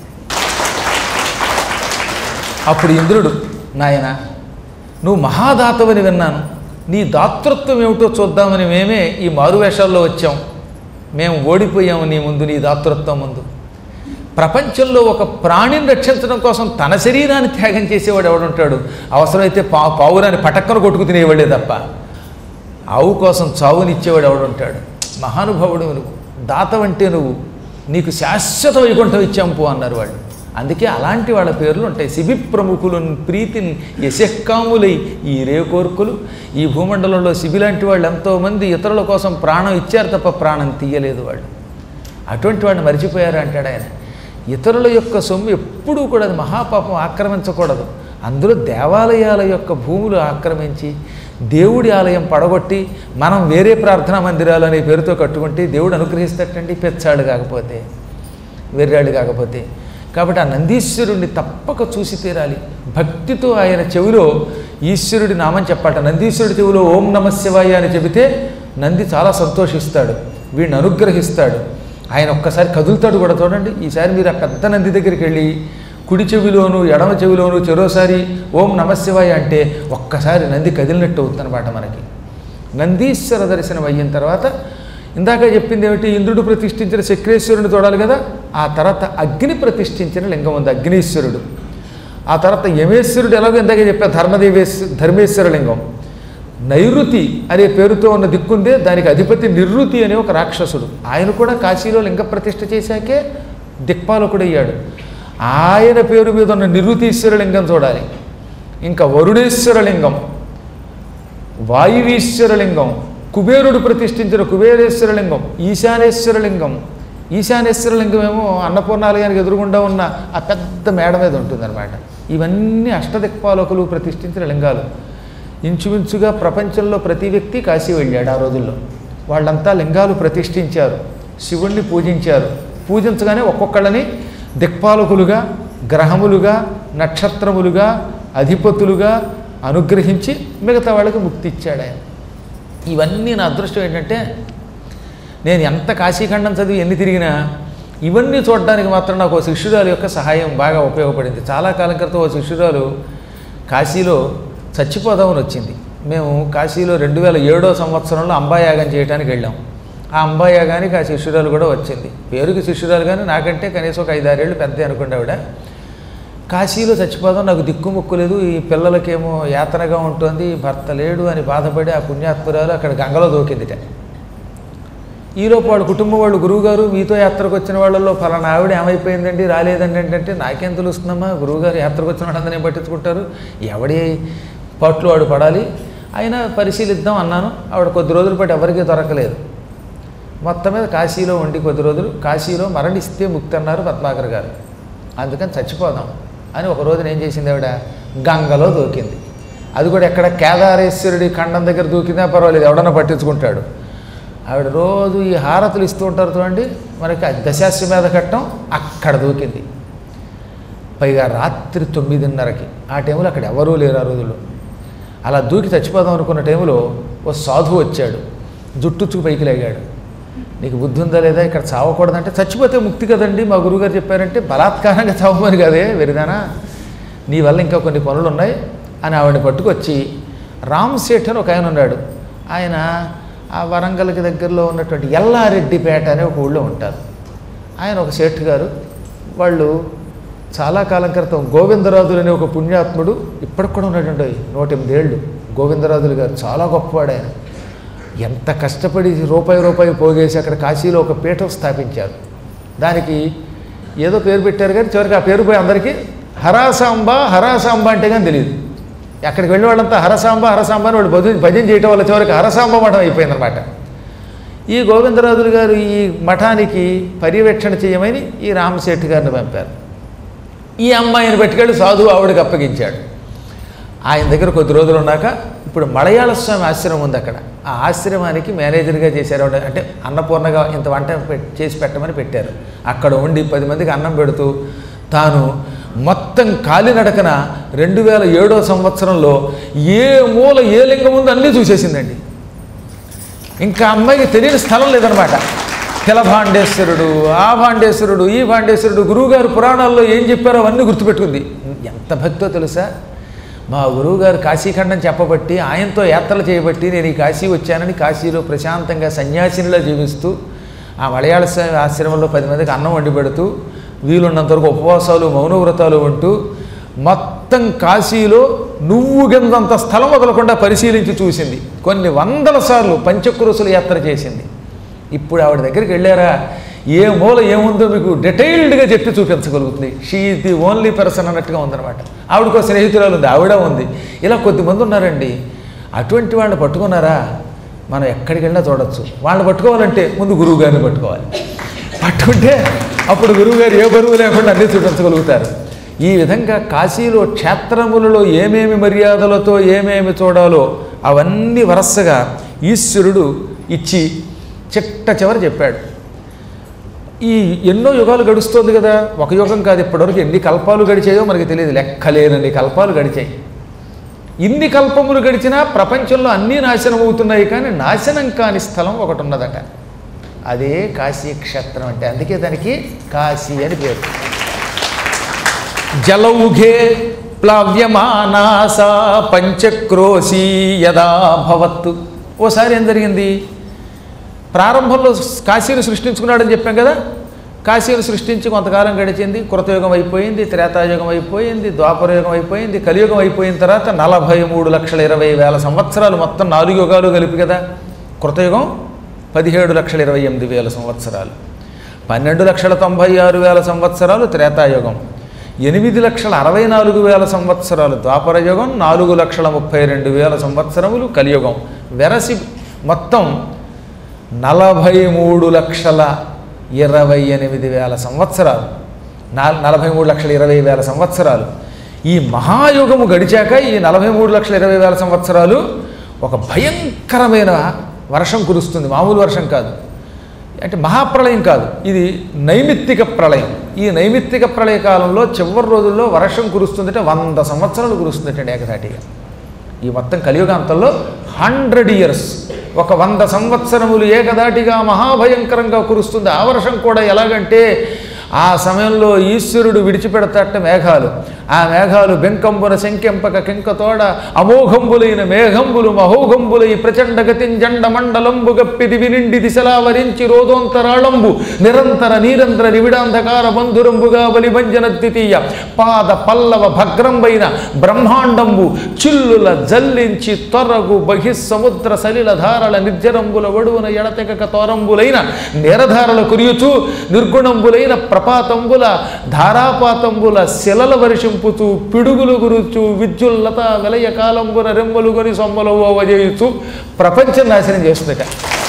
అప్పుడు ఇంద్రుడు నాయన నువ్వు మహాదాతవని విన్నాను నీ దాతృత్వం ఏమిటో చూద్దామని మేమే ఈ మారువేషాల్లో వచ్చాం మేము ఓడిపోయాము నీ ముందు నీ దాతృత్వం ముందు ప్రపంచంలో ఒక ప్రాణిని రక్షించడం కోసం తన శరీరాన్ని త్యాగం చేసేవాడు ఎవడుంటాడు అవసరమైతే పా పావురాన్ని పటక్కన కొట్టుకు తినేవాడే తప్ప ఆవు కోసం చావునిచ్చేవాడు ఎవడుంటాడు మహానుభావుడు నువ్వు దాతవంటే నువ్వు నీకు శాశ్వత వైకుంఠం ఇచ్చాం పో అన్నారు వాళ్ళు అందుకే అలాంటి వాళ్ళ పేర్లు ఉంటాయి శిబి ప్రముఖులను ప్రీతిని యశక్కాములై ఈ రేకోర్కులు ఈ భూమండలంలో శిబి లాంటి వాళ్ళు ఎంతోమంది ఇతరుల కోసం ప్రాణం ఇచ్చారు తప్ప ప్రాణం తీయలేదు వాళ్ళు అటువంటి వాడిని మర్చిపోయారు అంటాడు ఆయన ఇతరుల యొక్క సొమ్ము ఎప్పుడూ కూడా అది మహాపాపం ఆక్రమించకూడదు అందులో దేవాలయాల యొక్క భూములు ఆక్రమించి దేవుడి ఆలయం పడగొట్టి మనం వేరే ప్రార్థనా మందిరాలు అనే పేరుతో కట్టుకుంటే దేవుడు అనుగ్రహిస్తటండి పెచ్చాడు కాకపోతే వెర్రాడు కాకపోతే కాబట్టి ఆ నందీశ్వరుణ్ణి తప్పక చూసి తీరాలి భక్తితో ఆయన చెవిలో ఈశ్వరుడి నామం చెప్పాట నందీశ్వరుడి చెవిలో ఓం నమ శివాయ అని చెబితే నంది చాలా సంతోషిస్తాడు వీడిని అనుగ్రహిస్తాడు ఆయన ఒక్కసారి కదులుతాడు కూడా చూడండి ఈసారి మీరు ఆ పెద్ద నంది దగ్గరికి వెళ్ళి కుడి చెవిలోను ఎడమ చెవిలోను చెరోసారి ఓం నమశివాయ అంటే ఒక్కసారి నంది కదిలినట్టు అవుతుందన్నమాట మనకి నందీశ్వర దర్శనం అయిన తర్వాత ఇందాక చెప్పింది ఏమిటి ఇంద్రుడు ప్రతిష్ఠించిన చక్రేశ్వరుని చూడాలి కదా ఆ తర్వాత అగ్ని ప్రతిష్ఠించిన లింగం ఉంది అగ్నీశ్వరుడు ఆ తర్వాత యమేశ్వరుడు ఎలాగో ఇందాక చెప్పా ధర్మదేవేశ్వ ధర్మేశ్వర లింగం నైరుతి అనే పేరుతో ఉన్న దిక్కుందే దానికి అధిపతి నిర్రుతి అనే ఒక రాక్షసుడు ఆయన కూడా కాశీలో లింగ ప్రతిష్ఠ చేశాకే దిక్పాలకుడయ్యాడు ఆయన పేరు మీద ఉన్న నిరుతీశ్వర లింగం చూడాలి ఇంకా వరుడేశ్వర లింగం వాయువీశ్వర లింగం కుబేరుడు ప్రతిష్ఠించిన కుబేరేశ్వర లింగం ఈశానేశ్వర లింగం ఈశానేశ్వర లింగం ఏమో అన్నపూర్ణాలయానికి ఎదురుగుండా ఉన్న ఆ పెద్ద మేడ మీద ఉంటుందన్నమాట ఇవన్నీ అష్టదిక్పాలకులు ప్రతిష్ఠించిన లింగాలు ఇంచుమించుగా ప్రపంచంలో ప్రతి వ్యక్తి కాశీ వెళ్ళాడు ఆ రోజుల్లో వాళ్ళంతా లింగాలు ప్రతిష్ఠించారు శివుణ్ణి పూజించారు పూజించగానే ఒక్కొక్కళ్ళని దిక్పాలకులుగా గ్రహములుగా నక్షత్రములుగా అధిపతులుగా అనుగ్రహించి మిగతా వాళ్ళకి ముక్తి ఇచ్చాడు ఆయన ఇవన్నీ నా అదృష్టం ఏంటంటే నేను ఎంత కాశీఖండం చదివి ఎన్ని తిరిగినా ఇవన్నీ చూడడానికి మాత్రం నాకు ఓ శిష్యురాలు యొక్క సహాయం బాగా ఉపయోగపడింది చాలా కాలం క్రితం ఓ శిష్యురాలు కాశీలో చచ్చిపోదామని వచ్చింది మేము కాశీలో రెండు వేల ఏడో సంవత్సరంలో అంబాయాగం చేయడానికి వెళ్ళాం ఆ అంబాయాగానికి ఆ శిష్యురాలు కూడా వచ్చింది పేరుకి శిష్యురాలు కానీ నాకంటే కనీసం ఒక ఐదారేళ్ళు పెద్ద అనుకుంటే ఆవిడ కాశీలో చచ్చిపోదాం నాకు దిక్కు ముక్కు లేదు ఈ పిల్లలకేమో యాతనగా ఉంటుంది భర్త లేడు అని బాధపడి ఆ పుణ్యాత్మురాలు అక్కడ గంగలో దూకిందిట ఈలోపు వాళ్ళ కుటుంబం వాళ్ళు గురువుగారు మీతో యాత్రకు వచ్చిన వాళ్ళల్లో ఫలానా ఆవిడ ఏమైపోయిందండి రాలేదండి ఏంటంటే నాకేం తెలుస్తుందమ్మా గురువుగారు యాత్రకు వచ్చిన వాళ్ళందరినీ పట్టించుకుంటారు ఎవడి పట్లు వాడు పడాలి అయినా పరిశీలిద్దాం అన్నాను ఆవిడ కొద్ది రోజుల పాటు ఎవరికీ దొరకలేదు మొత్తం మీద కాశీలో ఉండి కొద్ది రోజులు కాశీలో మరణిస్తే ముక్తి అన్నారు పద్మాకర్ గారు అందుకని చచ్చిపోదాం అని ఒక రోజున ఏం చేసింది ఆవిడ గంగలో దూకింది అది కూడా ఎక్కడ కేదారేశ్వరుడి ఖండం దగ్గర దూకినా పర్వాలేదు ఎవడన్నా పట్టించుకుంటాడు ఆవిడ రోజు ఈ హారతులు ఇస్తూ ఉంటారు చూడండి మనకి ఆ దశాశ్వమేధ ఘట్టం అక్కడ దూకింది పైగా రాత్రి తొమ్మిదిన్నరకి ఆ టైంలో అక్కడ ఎవరూ లేరు ఆ రోజుల్లో అలా దూకి చచ్చిపోదాం అనుకున్న టైంలో ఓ సాధువు వచ్చాడు జుట్టుచ్చుకు పైకి లేగాడు నీకు బుద్ధి ఉందా లేదా ఇక్కడ చావకూడదంటే చచ్చిపోతే ముక్తి కదండి మా గురువుగారు చెప్పారంటే బలాత్కారంగా చావమని కదే వెరిదానా నీ వల్ల ఇంకా కొన్ని పనులు ఉన్నాయి అని ఆవిడని పట్టుకొచ్చి రామ్ సేఠ్ అని ఒక ఆయన ఉన్నాడు ఆయన ఆ వరంగల్కి దగ్గరలో ఉన్నటువంటి ఎల్లారెడ్డిపేట అనే ఒక ఊళ్ళో ఉంటారు ఆయన ఒక సేఠ్ గారు వాళ్ళు చాలా కాలం క్రితం గోవిందరాజులు అనే ఒక పుణ్యాత్ముడు ఇప్పటికి కూడా ఉన్నాడండి నూట ఎనిమిదేళ్ళు గోవిందరాజులు గారు చాలా గొప్పవాడు ఆయన ఎంత కష్టపడి రూపాయి రూపాయి పోగేసి అక్కడ కాశీలో ఒక పీఠం స్థాపించారు దానికి ఏదో పేరు పెట్టారు కానీ చివరికి ఆ పేరు పోయి అందరికీ హరాసాంబ హరాసాంబ అంటే కానీ తెలియదు అక్కడికి వెళ్ళే వాళ్ళంతా హరసాంబ హరసాంబ అని వాళ్ళు భజన భజన చేయటం వల్ల చివరికి హరసాంబ మఠం అయిపోయిందనమాట ఈ గోవిందరాజులు గారు ఈ మఠానికి పర్యవేక్షణ చేయమని ఈ రామశెట్టి గారిని పంపారు ఈ అమ్మాయిని పట్టుకెళ్ళి సాధువు ఆవిడకి అప్పగించాడు ఆయన దగ్గర కొద్ది రోజులు ఉన్నాక ఇప్పుడు మలయాళ స్వామి ఆశ్రమం ఉంది అక్కడ ఆ ఆశ్రమానికి మేనేజర్గా చేశారు ఆవిడ అంటే అన్నపూర్ణగా ఇంత వంట పెట్- చేసి పెట్టమని పెట్టారు అక్కడ ఉండి పది మందికి అన్నం పెడుతూ తాను మొత్తం కాలినడకన రెండు వేల ఏడో సంవత్సరంలో ఏ మూల ఏ లింగం ఉందో అన్నీ చూసేసిందండి ఇంకా అమ్మాయికి తెలియని స్థలం లేదనమాట తెలభాండేశ్వరుడు ఆ భాండేశ్వరుడు ఈ భాండేశ్వరుడు గురువుగారు పురాణాల్లో ఏం చెప్పారో అవన్నీ గుర్తుపెట్టుకుంది ఎంత భక్తో తెలుసా మా గురువుగారు కాశీఖండం చెప్పబట్టి ఆయనతో యాత్రలు చేయబట్టి నేను ఈ కాశీ వచ్చానని కాశీలో ప్రశాంతంగా సన్యాసినిలా జీవిస్తూ ఆ మలయాళ స్వామి ఆశ్రమంలో పది మందికి అన్నం వండి పెడుతూ వీలున్నంత వరకు ఉపవాసాలు మౌనవ్రతాలు ఉంటూ మొత్తం కాశీలో నువ్వు కిందంత స్థలం వదలకుండా పరిశీలించి చూసింది కొన్ని వందల సార్లు పంచక్రోసుల యాత్ర చేసింది ఇప్పుడు ఆవిడ దగ్గరికి వెళ్ళారా ఏ మూల ఏముందో మీకు డీటెయిల్డ్గా చెప్పి చూపించగలుగుతుంది షీ ది ఓన్లీ పర్సన్ అన్నట్టుగా ఉందన్నమాట ఆవిడకు ఒక స్నేహితురాలు ఉంది ఆవిడ ఉంది ఇలా కొద్దిమంది ఉన్నారండి అటువంటి వాళ్ళని పట్టుకున్నారా మనం ఎక్కడికి వెళ్ళినా చూడొచ్చు వాళ్ళని పట్టుకోవాలంటే ముందు గురువు గారిని పట్టుకోవాలి పట్టుకుంటే అప్పుడు గురువుగారు ఏ బరువు లేకుండా అన్నీ చూపించగలుగుతారు ఈ విధంగా కాశీలో క్షేత్రములలో ఏమేమి మర్యాదలతో ఏమేమి చూడాలో అవన్నీ వరసగా ఈశ్వరుడు ఇచ్చి చిట్ట చివరి చెప్పాడు ఈ ఎన్నో యుగాలు గడుస్తుంది కదా ఒక యుగం కాదు ఇప్పటివరకు ఎన్ని కల్పాలు గడిచాయో మనకి తెలియదు లెక్కలేనన్ని కల్పాలు గడిచాయి ఇన్ని కల్పములు గడిచినా ప్రపంచంలో అన్నీ నాశనం అవుతున్నాయి కానీ నాశనం కాని స్థలం ఒకటి ఉన్నదట అదే కాశీ క్షేత్రం అంటే అందుకే దానికి కాశీ అని పేరు జలౌఘే ప్లవ్యమానాసా పంచక్రోశీ యదా భవత్తు ఓసారి ఏం జరిగింది ప్రారంభంలో కాశీని సృష్టించుకున్నాడని చెప్పాం కదా కాశీని సృష్టించి కొంతకాలం గడిచింది కృతయుగం అయిపోయింది త్రేతాయుగం అయిపోయింది ద్వాపరయుగం అయిపోయింది కలియుగం అయిపోయిన తర్వాత నలభై మూడు లక్షల ఇరవై వేల సంవత్సరాలు మొత్తం నాలుగు యుగాలు కలిపి కదా కృతయుగం పదిహేడు లక్షల ఇరవై ఎనిమిది వేల సంవత్సరాలు పన్నెండు లక్షల తొంభై ఆరు వేల సంవత్సరాలు త్రేతాయుగం ఎనిమిది లక్షల అరవై నాలుగు వేల సంవత్సరాలు ద్వాపరయుగం నాలుగు లక్షల ముప్పై రెండు వేల సంవత్సరములు కలియుగం వెరసి మొత్తం నలభై మూడు లక్షల ఇరవై ఎనిమిది వేల సంవత్సరాలు నా- నలభై మూడు లక్షల ఇరవై వేల సంవత్సరాలు ఈ మహాయుగము గడిచాక ఈ నలభై మూడు లక్షల ఇరవై వేల సంవత్సరాలు ఒక భయంకరమైన వర్షం కురుస్తుంది మామూలు వర్షం కాదు అంటే మహాప్రళయం కాదు ఇది నైమిత్తిక ప్రళయం ఈ నైమిత్తిక ప్రళయ కాలంలో చివరి రోజుల్లో వర్షం కురుస్తుందంటే వంద సంవత్సరాలు కురుస్తుందట ఏకధాటిగా ఈ మొత్తం కలియుగాంతంలో హండ్రెడ్ ఇయర్స్ ఒక వంద సంవత్సరములు ఏకదాటిగా మహాభయంకరంగా కురుస్తుంది ఆ వర్షం కూడా ఎలాగంటే ఆ సమయంలో ఈశ్వరుడు విడిచిపెడతాట మేఘాలు ఆ మేఘాలు బెంకంబున శంకెంపక కెంకతోడ అమోఘంబులైన మేఘంబులు మహోఘంబులై ప్రచండ గతింజండ మండలంబు గప్పిది వినిండి దిశలా వరించి రోదోంతరాళంబు నిరంతర నీరంతర నివిడాంధకార బంధురంబుగా బలిభంజన ద్వితీయ పాద పల్లవ భగ్రంబైన బ్రహ్మాండంబు చిల్లుల జల్లించి తొరగు బహిస్సముద్ర సలిల ధారల నిర్జరంబుల వడువున ఎడతెగక తోరంబులైన నేరధారల కురియుచు నిర్గుణంబులైన ప్రపాతంబుల ధారాపాతంబుల శిలల వర్షింపుతూ పిడుగులు గురుచు విద్యుల్లత విలయ కాలంబున రెమ్మలు కొని సొమ్మలు ఓవజేయుచు ప్రపంచం నాశనం చేస్తుందట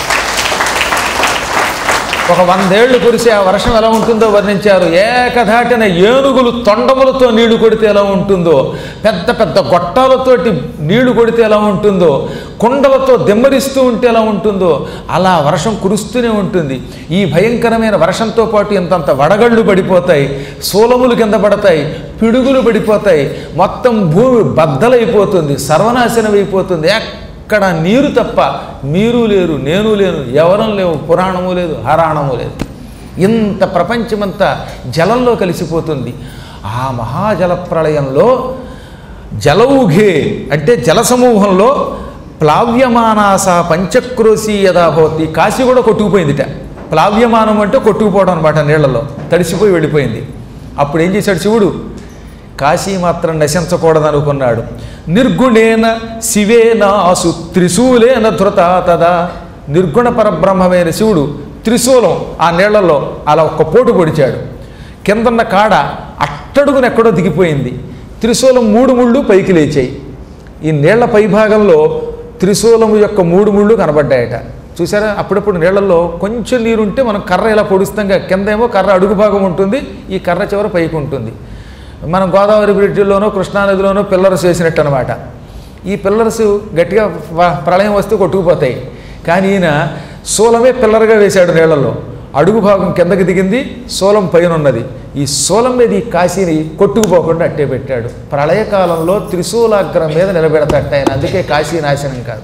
ఒక వందేళ్లు కురిసే ఆ వర్షం ఎలా ఉంటుందో వర్ణించారు ఏకధాటిన ఏనుగులు తొండములతో నీళ్లు కొడితే ఎలా ఉంటుందో పెద్ద పెద్ద గొట్టాలతోటి నీళ్లు కొడితే ఎలా ఉంటుందో కుండలతో దెమ్మరిస్తూ ఉంటే ఎలా ఉంటుందో అలా వర్షం కురుస్తూనే ఉంటుంది ఈ భయంకరమైన వర్షంతో పాటు ఇంతంత వడగళ్ళు పడిపోతాయి సోలములు కింద పడతాయి పిడుగులు పడిపోతాయి మొత్తం భూమి బద్దలైపోతుంది సర్వనాశనం అయిపోతుంది ఎక్కడ నీరు తప్ప మీరు లేరు నేను లేను ఎవరం లేవు పురాణము లేదు హరాణము లేదు ఇంత ప్రపంచమంతా జలంలో కలిసిపోతుంది ఆ మహాజల ప్రళయంలో జలౌఘే అంటే జలసమూహంలో ప్లావ్యమానాస పంచక్రోశీ యథాభవతి కాశీ కూడా కొట్టుకుపోయిందిట ప్లావ్యమానం అంటే కొట్టుకుపోవడం అనమాట నీళ్లలో తడిసిపోయి వెళ్ళిపోయింది అప్పుడు ఏం చేశాడు శివుడు కాశీ మాత్రం నశించకూడదనుకున్నాడు నిర్గుణేన శివేనాసు త్రిశూలేన ధృత తదా నిర్గుణ పరబ్రహ్మమైన శివుడు త్రిశూలం ఆ నీళ్లలో అలా ఒక్క పోటు పొడిచాడు కిందన్న కాడ అట్టడుగున ఎక్కడో దిగిపోయింది త్రిశూలం మూడు ముళ్ళు పైకి లేచాయి ఈ నీళ్ల పైభాగంలో త్రిశూలము యొక్క మూడు ముళ్ళు కనబడ్డాయట చూసారా అప్పుడప్పుడు నీళ్లలో కొంచెం నీరుంటే మనం కర్ర ఇలా పొడుస్తాంగా కింద ఏమో కర్ర అడుగు భాగం ఉంటుంది ఈ కర్ర చివర పైకి ఉంటుంది మనం గోదావరి బ్రిడ్జిలోనో కృష్ణానదిలోనో పిల్లర్స్ వేసినట్టు అనమాట ఈ పిల్లర్స్ గట్టిగా వ- ప్రళయం వస్తే కొట్టుకుపోతాయి కానీ ఈయన శూలమే పిల్లర్గా వేశాడు నీళ్లలో అడుగు భాగం కిందకి దిగింది శూలం పైన ఉన్నది ఈ శూలం మీద ఈ కాశీని కొట్టుకుపోకుండా అట్టే పెట్టాడు ప్రళయకాలంలో త్రిశూలాగ్రం మీద నిలబెడతాట ఆయన అందుకే కాశీ నాశనం కాదు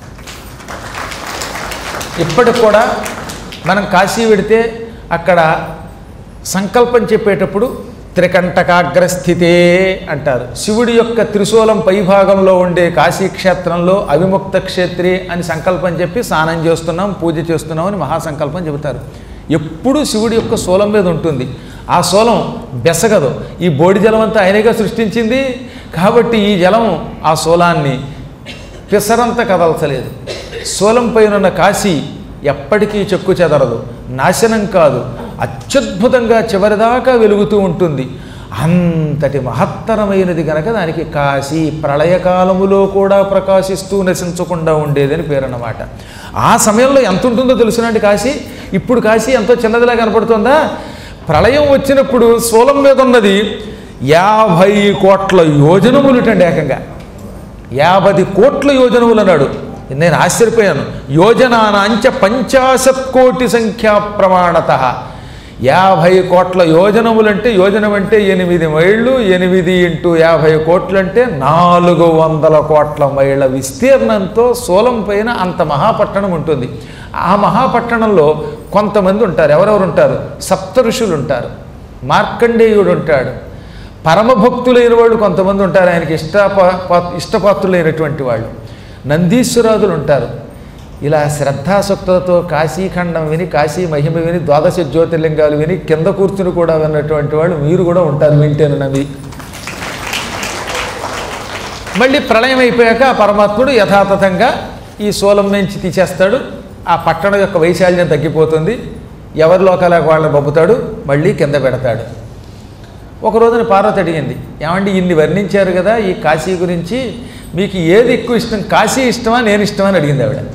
ఇప్పటికి కూడా మనం కాశీ వెడితే అక్కడ సంకల్పం చెప్పేటప్పుడు త్రికంటకాగ్రస్థితే అంటారు శివుడి యొక్క త్రిశూలం పైభాగంలో ఉండే కాశీ క్షేత్రంలో అవిముక్త క్షేత్రి అని సంకల్పం చెప్పి స్నానం చేస్తున్నాం పూజ చేస్తున్నాం అని మహాసంకల్పం చెబుతారు ఎప్పుడూ శివుడి యొక్క శూలం మీద ఉంటుంది ఆ శూలం బెసగదు ఈ బోడి జలం అంతా ఆయనగా సృష్టించింది కాబట్టి ఈ జలం ఆ శూలాన్ని పిసరంత కదల్చలేదు శూలం పైనున్న కాశీ ఎప్పటికీ చెక్కు చెదరదు నాశనం కాదు అత్యద్భుతంగా చివరిదాకా వెలుగుతూ ఉంటుంది అంతటి మహత్తరమైనది గనక దానికి కాశీ ప్రళయకాలములో కూడా ప్రకాశిస్తూ నశించకుండా ఉండేదని పేరన్నమాట ఆ సమయంలో ఎంత ఉంటుందో తెలుసునండి కాశీ ఇప్పుడు కాశీ ఎంతో చిన్నదిలా కనపడుతుందా ప్రళయం వచ్చినప్పుడు శూలం మీద ఉన్నది యాభై కోట్ల యోజనములుటండి ఏకంగా యాభై కోట్ల యోజనములు అన్నాడు నేను ఆశ్చర్యపోయాను యోజనానాంచ పంచాశత్ కోటి సంఖ్యా ప్రమాణత యాభై కోట్ల యోజనములంటే యోజనం అంటే ఎనిమిది మైళ్ళు ఎనిమిది ఇంటూ యాభై కోట్లంటే నాలుగు వందల కోట్ల మైళ్ళ విస్తీర్ణంతో సోలం పైన అంత మహాపట్టణం ఉంటుంది ఆ మహాపట్టణంలో కొంతమంది ఉంటారు ఎవరెవరు ఉంటారు సప్త ఋషులు ఉంటారు మార్కండేయుడు ఉంటాడు పరమభక్తులైన వాళ్ళు కొంతమంది ఉంటారు ఆయనకి ఇష్టపా పా- ఇష్టపాత్రులైనటువంటి వాళ్ళు నందీశ్వరాదులు ఉంటారు ఇలా శ్రద్ధాసక్తులతో కాశీఖండం విని కాశీ మహిమ విని ద్వాదశ జ్యోతిర్లింగాలు విని కింద కూర్చుని కూడా విన్నటువంటి వాళ్ళు మీరు కూడా ఉంటారు వింటేను నమ్మి మళ్ళీ ప్రళయం అయిపోయాక ఆ పరమాత్ముడు యథాతథంగా ఈ సోలం నుంచి తీసేస్తాడు ఆ పట్టణం యొక్క వైశాల్యం తగ్గిపోతుంది ఎవరి లోకాలకు వాళ్ళని పంపుతాడు మళ్ళీ కింద పెడతాడు ఒక రోజున పార్వతి అడిగింది ఏమండి ఇన్ని వర్ణించారు కదా ఈ కాశీ గురించి మీకు ఏది ఎక్కువ ఇష్టం కాశీ ఇష్టమా నేను ఇష్టమా అని అడిగింది ఆవిడ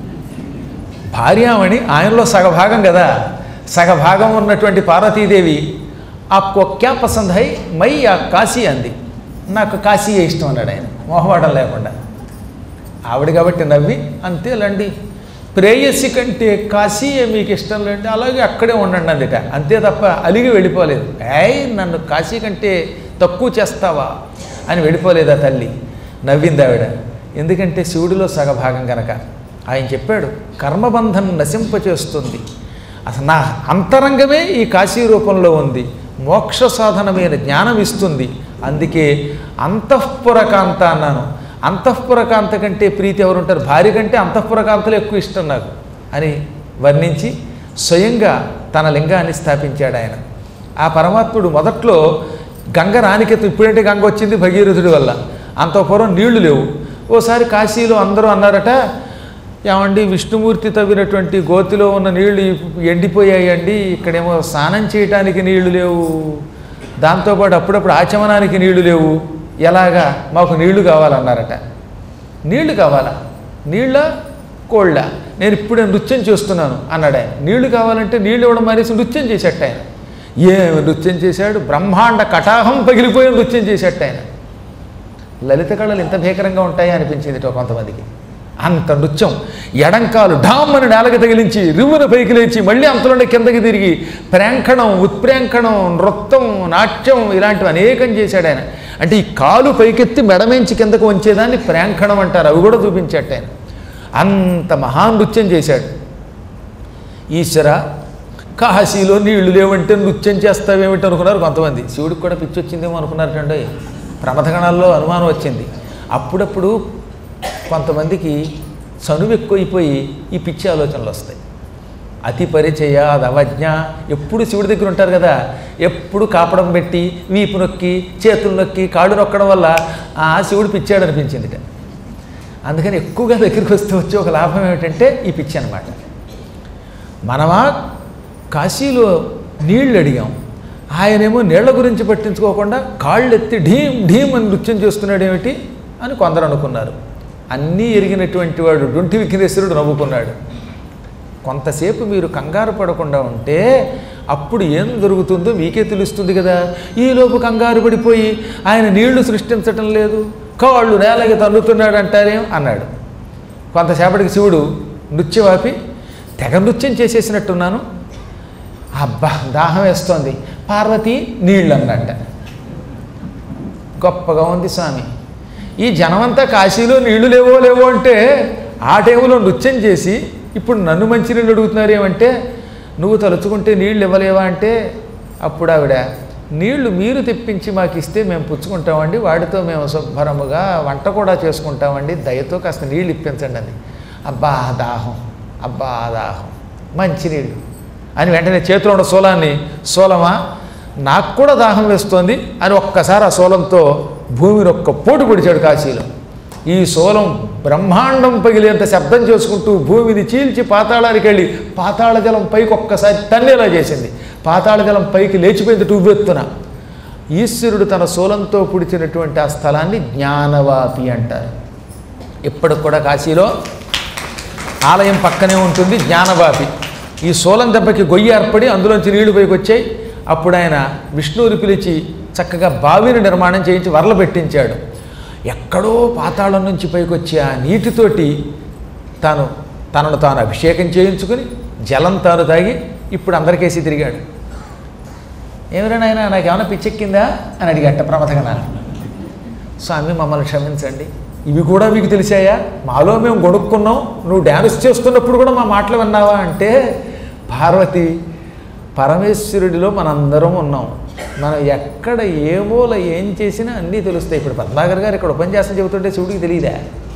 భార్యామణి ఆయనలో సగభాగం కదా సగభాగం ఉన్నటువంటి పార్వతీదేవి ఆప్కో క్యా పసంద్ హై మై ఆ కాశీ అంది నాకు కాశీయే ఇష్టం అన్నాడు ఆయన మొహమాటం లేకుండా ఆవిడ కాబట్టి నవ్వి అంతేలండి ప్రేయసి కంటే కాశీయే మీకు ఇష్టం లేండి అలాగే అక్కడే ఉండండి అందుట అంతే తప్ప అలిగి వెళ్ళిపోలేదు ఏయ్ నన్ను కాశీ కంటే తక్కువ చేస్తావా అని వెళ్ళిపోలేదు ఆ తల్లి నవ్వింది ఆవిడ ఎందుకంటే శివుడిలో సగభాగం గనక ఆయన చెప్పాడు కర్మబంధం నశింపచేస్తుంది అసలు నా అంతరంగమే ఈ కాశీ రూపంలో ఉంది మోక్ష సాధనమైన జ్ఞానం ఇస్తుంది అందుకే అంతఃపురకాంత అన్నాను అంతఃపురకాంత కంటే ప్రీతి ఎవరు ఉంటారు భార్య కంటే అంతఃపురకాంతలు ఎక్కువ ఇష్టం నాకు అని వర్ణించి స్వయంగా తన లింగాన్ని స్థాపించాడు ఆయన ఆ పరమాత్ముడు మొదట్లో గంగ రానికెత్తు ఇప్పుడంటే గంగ వచ్చింది భగీరథుడి వల్ల అంత పూర్వం నీళ్లు లేవు ఓసారి కాశీలో అందరూ అన్నారట ఏమండి విష్ణుమూర్తి తవ్వినటువంటి గోతిలో ఉన్న నీళ్లు ఎండిపోయాయండి ఇక్కడేమో స్నానం చేయటానికి నీళ్లు లేవు దాంతోపాటు అప్పుడప్పుడు ఆచమనానికి నీళ్లు లేవు ఎలాగా మాకు నీళ్లు కావాలన్నారట నీళ్లు కావాలా నీళ్ళ కోళ్ళ నేను ఇప్పుడే నృత్యం చేస్తున్నాను అన్నాడు ఆయన నీళ్లు కావాలంటే నీళ్లు ఇవ్వడం మానేసి నృత్యం చేసేట ఆయన ఏమి నృత్యం చేశాడు బ్రహ్మాండ కటాహం పగిలిపోయి నృత్యం చేసేట ఆయన లలిత కళలు ఇంత భీకరంగా ఉంటాయి అనిపించింది ఇటో కొంతమందికి అంత నృత్యం ఎడంకాలు ఢామ్ అని నేలకి తగిలించి రివ్వున పైకి లేచి మళ్ళీ అంతలోనే కిందకి తిరిగి ప్రేంకణం ఉత్ప్రేంకణం నృత్యం నాట్యం ఇలాంటివి అనేకం చేశాడు ఆయన అంటే ఈ కాలు పైకెత్తి మెడమేంచి కిందకు వంచేదాన్ని ప్రేంకణం అంటారు అవి కూడా చూపించాడు ఆయన అంత మహానృత్యం చేశాడు ఈశ్వర కాశీలో నీళ్లు లేవంటే నృత్యం చేస్తావేమిటి అనుకున్నారు కొంతమంది శివుడికి కూడా పిచ్చి వచ్చిందేమో అనుకున్నారటండి ప్రమథగణాల్లో అనుమానం వచ్చింది అప్పుడప్పుడు కొంతమందికి చనువు ఎక్కువైపోయి ఈ పిచ్చి ఆలోచనలు వస్తాయి అతి పరిచయ అవజ్ఞ ఎప్పుడు శివుడి దగ్గర ఉంటారు కదా ఎప్పుడు కాపడం పెట్టి వీపు నొక్కి చేతులు నొక్కి కాళ్ళు నొక్కడం వల్ల ఆ శివుడు పిచ్చాడు అనిపించిందిట అందుకని ఎక్కువగా దగ్గరికి వస్తే వచ్చే ఒక లాభం ఏమిటంటే ఈ పిచ్చి అనమాట మనమా కాశీలో నీళ్లు అడిగాం ఆయనేమో నీళ్ల గురించి పట్టించుకోకుండా కాళ్ళు ఎత్తి ఢీం ఢీం అని నృత్యం చేస్తున్నాడు ఏమిటి అని కొందరు అనుకున్నారు అన్నీ ఎరిగినటువంటి వాడు డొంటి విఘ్నేశ్వరుడు నవ్వుకున్నాడు కొంతసేపు మీరు కంగారు పడకుండా ఉంటే అప్పుడు ఏం జరుగుతుందో మీకే తెలుస్తుంది కదా ఈలోపు కంగారు పడిపోయి ఆయన నీళ్లు సృష్టించటం లేదు కాళ్ళు నేలకి తన్నుతున్నాడు అంటారేం అన్నాడు కొంతసేపటికి శివుడు నృత్యం ఆపి తెగ నృత్యం చేసేసినట్టున్నాను అబ్బా దాహం వేస్తోంది పార్వతి నీళ్ళు అన్నట్ట గొప్పగా ఉంది స్వామి ఈ జనమంతా కాశీలో నీళ్లు లేవో లేవో అంటే ఆ టైంలో నృత్యం చేసి ఇప్పుడు నన్ను మంచి నీళ్ళు అడుగుతున్నారు ఏమంటే నువ్వు తలుచుకుంటే నీళ్ళు ఇవ్వలేవా అంటే అప్పుడు ఆవిడ నీళ్లు మీరు తెప్పించి మాకు ఇస్తే మేము పుచ్చుకుంటామండి వాటితో మేము శుభ్రముగా వంట కూడా చేసుకుంటామండి దయతో కాస్త నీళ్ళు ఇప్పించండి అని అబ్బా దాహం అబ్బా దాహం మంచినీళ్ళు అని వెంటనే చేతిలో ఉన్న శూలాన్ని శూలమా నాకు కూడా దాహం వేస్తోంది అని ఒక్కసారి ఆ శూలంతో భూమిని ఒక్క పోటు పొడిచాడు కాశీలో ఈ శూలం బ్రహ్మాండం పగిలేంత శబ్దం చేసుకుంటూ భూమిని చీల్చి పాతాళానికి వెళ్ళి పాతాళ జలం పైకి ఒక్కసారి తన్నేలా చేసింది పాతాళ జలం పైకి లేచిపోయింది ఉవ్వెత్తున ఈశ్వరుడు తన శూలంతో పుడిచినటువంటి ఆ స్థలాన్ని జ్ఞానవాపి అంటారు ఇప్పటికి కూడా కాశీలో ఆలయం పక్కనే ఉంటుంది జ్ఞానవాపి ఈ సోలం దెబ్బకి గొయ్యి ఏర్పడి అందులోంచి నీళ్లు పైకి వచ్చాయి అప్పుడు ఆయన విష్ణువుని పిలిచి చక్కగా బావిని నిర్మాణం చేయించి వరల పెట్టించాడు ఎక్కడో పాతాళం నుంచి పైకి వచ్చే ఆ నీటితోటి తాను తనను తాను అభిషేకం చేయించుకుని జలం తాను తాగి ఇప్పుడు అందరికేసి తిరిగాడు ఏమిరా నాయన నాకు ఏమైనా పిచ్చెక్కిందా అని అడిగట్ట ప్రమథగణాన్ని స్వామి మమ్మల్ని క్షమించండి ఇవి కూడా మీకు తెలిసాయా మాలో మేము గొడుక్కున్నాం నువ్వు డ్యాన్స్ చేస్తున్నప్పుడు కూడా మా మాటలు విన్నావా అంటే పార్వతి పరమేశ్వరుడిలో మనందరం ఉన్నాం మనం ఎక్కడ ఏ మూల ఏం చేసినా అన్నీ తెలుస్తాయి ఇప్పుడు పద్మాగర్ గారు ఇక్కడ ఉపన్యాసం చెబుతుంటే శివుడికి తెలియదా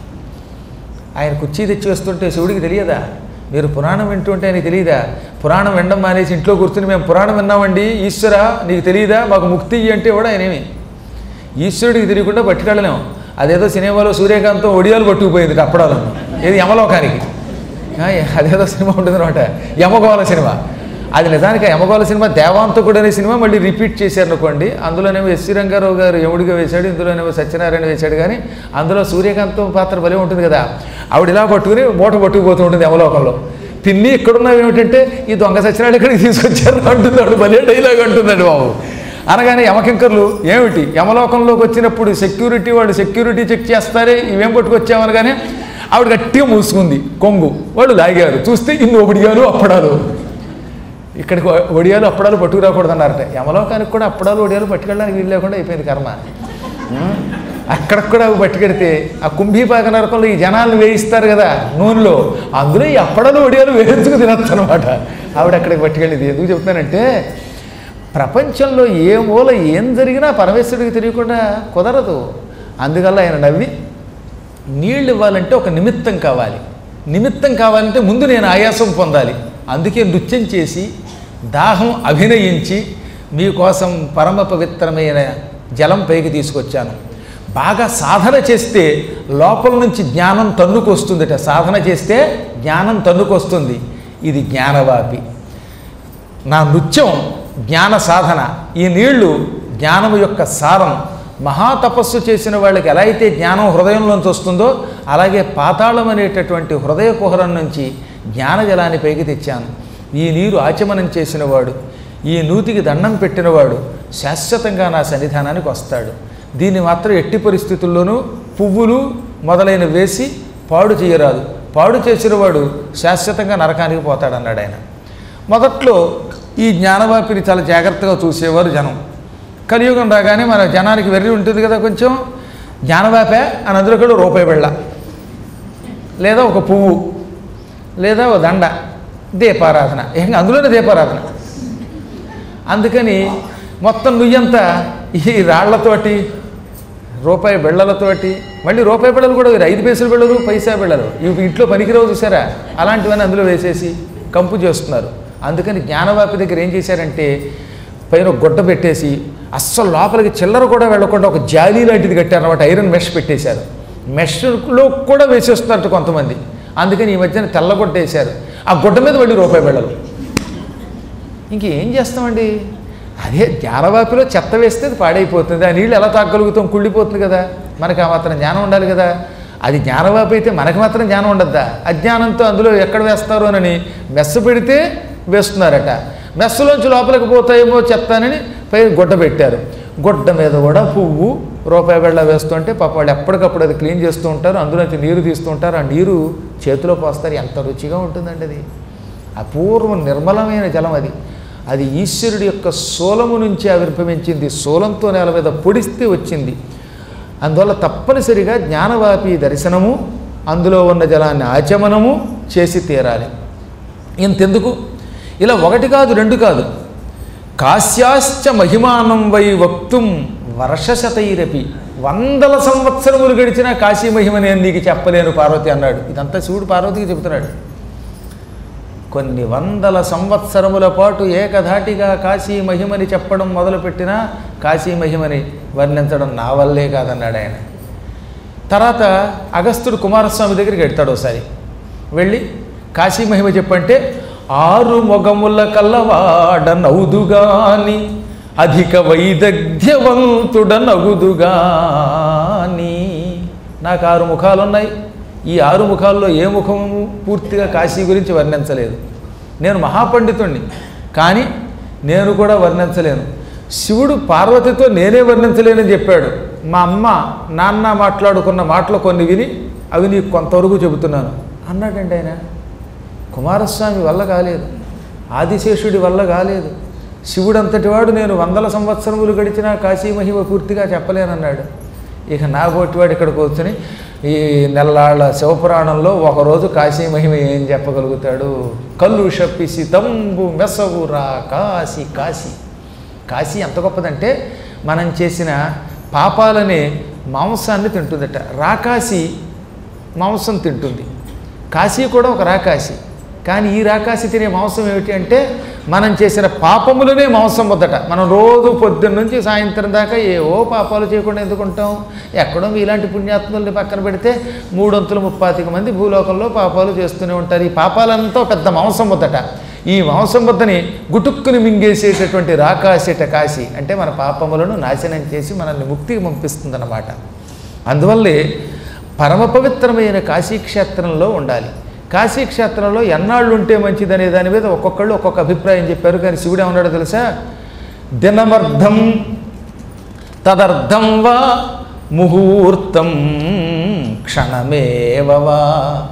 ఆయన కుర్చీ తెచ్చి వస్తుంటే శివుడికి తెలియదా మీరు పురాణం వింటుంటే ఆయనకి తెలియదా పురాణం వినడం మానేసి ఇంట్లో కూర్చుని మేము పురాణం విన్నామండి ఈశ్వర నీకు తెలియదా మాకు ముక్తి ఇయ్యి అంటే కూడా ఆయనేమి ఈశ్వరుడికి తెలియకుండా పట్టుకెళ్ళలేము అదేదో సినిమాలో సూర్యకాంతం ఒడియాలు పట్టుకుపోయింది అప్పడాలను ఏది యమలోకానికి ఆ, అదేదో సినిమా ఉంటుంది అనమాట యమగోళ సినిమా అది నిజానికి ఆ యమగోళ సినిమా దేవాంతకుడు అనే సినిమా మళ్ళీ రిపీట్ చేశారు అనుకోండి అందులోనేమో ఎస్సీ రంగారావు గారు యముడిగా వేశాడు ఇందులోనేమో సత్యనారాయణ వేశాడు కానీ అందులో సూర్యకాంతం పాత్ర భలే ఉంటుంది కదా ఆవిడ ఇలా పట్టుకుని మూట పట్టుకుపోతూ ఉంటుంది యమలోకంలో పిన్ని ఇక్కడున్నవి ఏమిటంటే ఈ దొంగ సత్యనారాయణ ఇక్కడికి తీసుకొచ్చారు అంటున్నాడు భలే డైలాగ్ అంటున్నాడు బాబు అనగానే యమకింకర్లు ఏమిటి యమలోకంలోకి వచ్చినప్పుడు సెక్యూరిటీ వాళ్ళు సెక్యూరిటీ చెక్ చేస్తారే ఇవేం పట్టుకొచ్చామనగానే ఆవిడ గట్టిగా మూసుకుంది కొంగు వాళ్ళు లాగారు చూస్తే ఇన్ని ఒడియాలు అప్పడాలు ఇక్కడికి ఒ- ఒడియాలు అప్పడాలు పట్టుకురాకూడదు అన్నారట యమలోకానికి కూడా అప్పడాలు ఒడియాలు పట్టుకెళ్ళడానికి వీలు లేకుండా అయిపోయింది కర్మ ఉం? అక్కడికి కూడా అవి పట్టుకెడితే ఆ కుంభీపాక నరకంలో ఈ జనాలను వేయిస్తారు కదా నూనెలో అందులో ఈ అప్పడాలు ఒడియాలు వేయించుకు తినచ్చు అనమాట ఆవిడ అక్కడికి పట్టుకెళ్ళింది ఎందుకు చెప్తానంటే ప్రపంచంలో ఏ మూల ఏం జరిగినా పరమేశ్వరుడికి తెలియకుండా కుదరదు అందువల్ల ఆయన నవ్వి నీళ్ళు ఇవ్వాలంటే ఒక నిమిత్తం కావాలి నిమిత్తం కావాలంటే ముందు నేను ఆయాసం పొందాలి అందుకే నృత్యం చేసి దాహం అభినయించి మీకోసం పరమ పవిత్రమైన జలం పైకి తీసుకొచ్చాను బాగా సాధన చేస్తే లోపల నుంచి జ్ఞానం తన్నుకొస్తుందట సాధన చేస్తే జ్ఞానం తన్నుకొస్తుంది ఇది జ్ఞానవాపి నా నృత్యం జ్ఞాన సాధన ఈ నీళ్లు జ్ఞానం యొక్క సారం మహాతపస్సు చేసిన వాళ్ళకి ఎలా అయితే జ్ఞానం హృదయంలోంచి వస్తుందో అలాగే పాతాళం అనేటటువంటి హృదయ కుహరం నుంచి జ్ఞానజలాన్ని పైకి తెచ్చాను ఈ నీరు ఆచమనం చేసినవాడు ఈ నూతికి దండం పెట్టినవాడు శాశ్వతంగా నా సన్నిధానానికి వస్తాడు దీన్ని మాత్రం ఎట్టి పరిస్థితుల్లోనూ పువ్వులు మొదలైన వేసి పాడు చేయరాదు పాడు చేసినవాడు శాశ్వతంగా నరకానికి పోతాడన్నాడు ఆయన మొదట్లో ఈ జ్ఞానవాపిని చాలా జాగ్రత్తగా చూసేవారు జనం కలియుగం రాగానే మన జనానికి వెర్రి ఉంటుంది కదా కొంచెం జ్ఞానవాపే అని అందులో కూడా రూపాయి వెళ్ళ లేదా ఒక పువ్వు లేదా ఒక దండ దీపారాధన ఇంకా అందులోనే దీపారాధన అందుకని మొత్తం నుయ్యంతా ఈ రాళ్లతోటి రూపాయి బిళ్ళలతోటి మళ్ళీ రూపాయి బిళ్ళలు కూడా వేరు. ఐదు పైసలు బిళ్ళలు పైసా బిళ్ళలు ఇవి ఇంట్లో పనికిరావు చూసారా అలాంటివన్నీ అందులో వేసేసి కంపు చేస్తున్నారు అందుకని జ్ఞానవాపి దగ్గర ఏం చేశారంటే పైన ఒక గుడ్డ పెట్టేసి అస్సలు లోపలికి చిల్లర కూడా వెళ్ళకుండా ఒక జాలీ లాంటిది కట్టారన్నమాట ఐరన్ మెష్ పెట్టేశారు మెష్లో కూడా వేసేస్తున్నట్టు కొంతమంది అందుకని ఈ మధ్యన తెల్ల గుడ్డ వేశారు ఆ గుడ్డ మీద మళ్ళీ రూపాయి బిళ్ళలు ఇంకేం చేస్తామండి అదే జ్ఞానవాపిలో చెత్త వేస్తే అది పాడైపోతుంది ఆ నీళ్ళు ఎలా తాగలుగుతాం కుళ్ళిపోతుంది కదా మనకి ఆ మాత్రం జ్ఞానం ఉండాలి కదా అది జ్ఞానవాపి అయితే మనకి మాత్రం జ్ఞానం ఉండద్దా అజ్ఞానంతో అందులో ఎక్కడ వేస్తారు అని మెస్స పెడితే వేస్తున్నారట మెస్సలోంచి లోపలికి పోతాయేమో చెత్తానని పై గుడ్డ పెట్టారు గుడ్డ మీద కూడా పువ్వు రూపాయి వెళ్ళ వేస్తుంటే పాప వాళ్ళు ఎప్పటికప్పుడు అది క్లీన్ చేస్తూ ఉంటారు అందులోంచి నీరు తీస్తూ ఉంటారు ఆ నీరు చేతిలో పోస్తారు ఎంత రుచిగా ఉంటుందండి అది అపూర్వ నిర్మలమైన జలం అది అది ఈశ్వరుడి యొక్క శూలము నుంచి ఆవిర్భవించింది శూలంతో నేల మీద పొడిస్తే వచ్చింది అందువల్ల తప్పనిసరిగా జ్ఞానవాపి దర్శనము అందులో ఉన్న జలాన్ని ఆచమనము చేసి తీరాలి ఇంతెందుకు ఇలా ఒకటి కాదు రెండు కాదు కాశ్యాశ్చ మహిమానం వై వక్తుం వర్షశతైరపి వందల సంవత్సరములు గడిచినా కాశీ మహిమ నేను నీకు చెప్పలేను పార్వతి అన్నాడు ఇదంతా శివుడు పార్వతికి చెబుతున్నాడు కొన్ని వందల సంవత్సరముల పాటు ఏకధాటిగా కాశీ మహిమని చెప్పడం మొదలుపెట్టినా కాశీ మహిమని వర్ణించడం నా వల్లే కాదన్నాడు ఆయన తర్వాత అగస్త్యుడు కుమారస్వామి దగ్గరికి వెళ్తాడు ఒకసారి వెళ్ళి కాశీ మహిమ చెప్పంటే ఆరు మొగముల కల్లవాడ నవ్వుదుగాని అధిక వైదగ్ధ్యవంతుడ నగుదుగాని నాకు ఆరు ముఖాలు ఉన్నాయి ఈ ఆరు ముఖాల్లో ఏ ముఖము పూర్తిగా కాశీ గురించి వర్ణించలేదు నేను మహాపండితుణ్ణి కానీ నేను కూడా వర్ణించలేను శివుడు పార్వతితో నేనే వర్ణించలేనని చెప్పాడు మా అమ్మ నాన్న మాట్లాడుకున్న మాటలు కొన్ని విని అవి నీకు కొంతవరకు చెబుతున్నాను అన్నాడండి ఆయన కుమారస్వామి వల్ల కాలేదు ఆదిశేషుడి వల్ల కాలేదు శివుడు అంతటి వాడు నేను వందల సంవత్సరములు గడిచిన కాశీ మహిమ పూర్తిగా చెప్పలేనన్నాడు ఇక నా వాడు ఇక్కడ కూర్చొని ఈ నెల్లాళ్ళ శివపురాణంలో ఒకరోజు కాశీ మహిమ ఏం చెప్పగలుగుతాడు కళ్ళు షప్పిసి తంబు మెసవురా కాశీ కాశీ కాశీ ఎంత గొప్పదంటే మనం చేసిన పాపాలనే మాంసాన్ని తింటుందట రాకాశి మాంసం తింటుంది కాశీ కూడా ఒక రాకాశి కానీ ఈ రాకాశి తినే మాంసం ఏమిటి అంటే మనం చేసిన పాపములనే మాంసం వద్దట మనం రోజు పొద్దున్న నుంచి సాయంత్రం దాకా ఏవో పాపాలు చేయకుండా ఎందుకుంటాం ఎక్కడో మీలాంటి పుణ్యాత్ముల్ని పక్కన పెడితే మూడొంతులు ముప్పాతిక మంది భూలోకంలో పాపాలు చేస్తూనే ఉంటారు ఈ పాపాలంతా పెద్ద మాంసం వద్దట ఈ మాంసం వద్దని గుటుక్కుని మింగేసేటటువంటి రాకాశిట కాశీ అంటే మన పాపములను నాశనం చేసి మనల్ని ముక్తికి పంపిస్తుందన్నమాట అందువల్లే పరమ పవిత్రమైన కాశీక్షేత్రంలో ఉండాలి కాశీక్షేత్రంలో ఎన్నాళ్ళు ఉంటే మంచిదనే దాని మీద ఒక్కొక్కళ్ళు ఒక్కొక్క అభిప్రాయం చెప్పారు కానీ శివుడు ఏమన్నాడో తెలుసా దినమర్థం తదర్థం వా ముహూర్తం క్షణమేవవా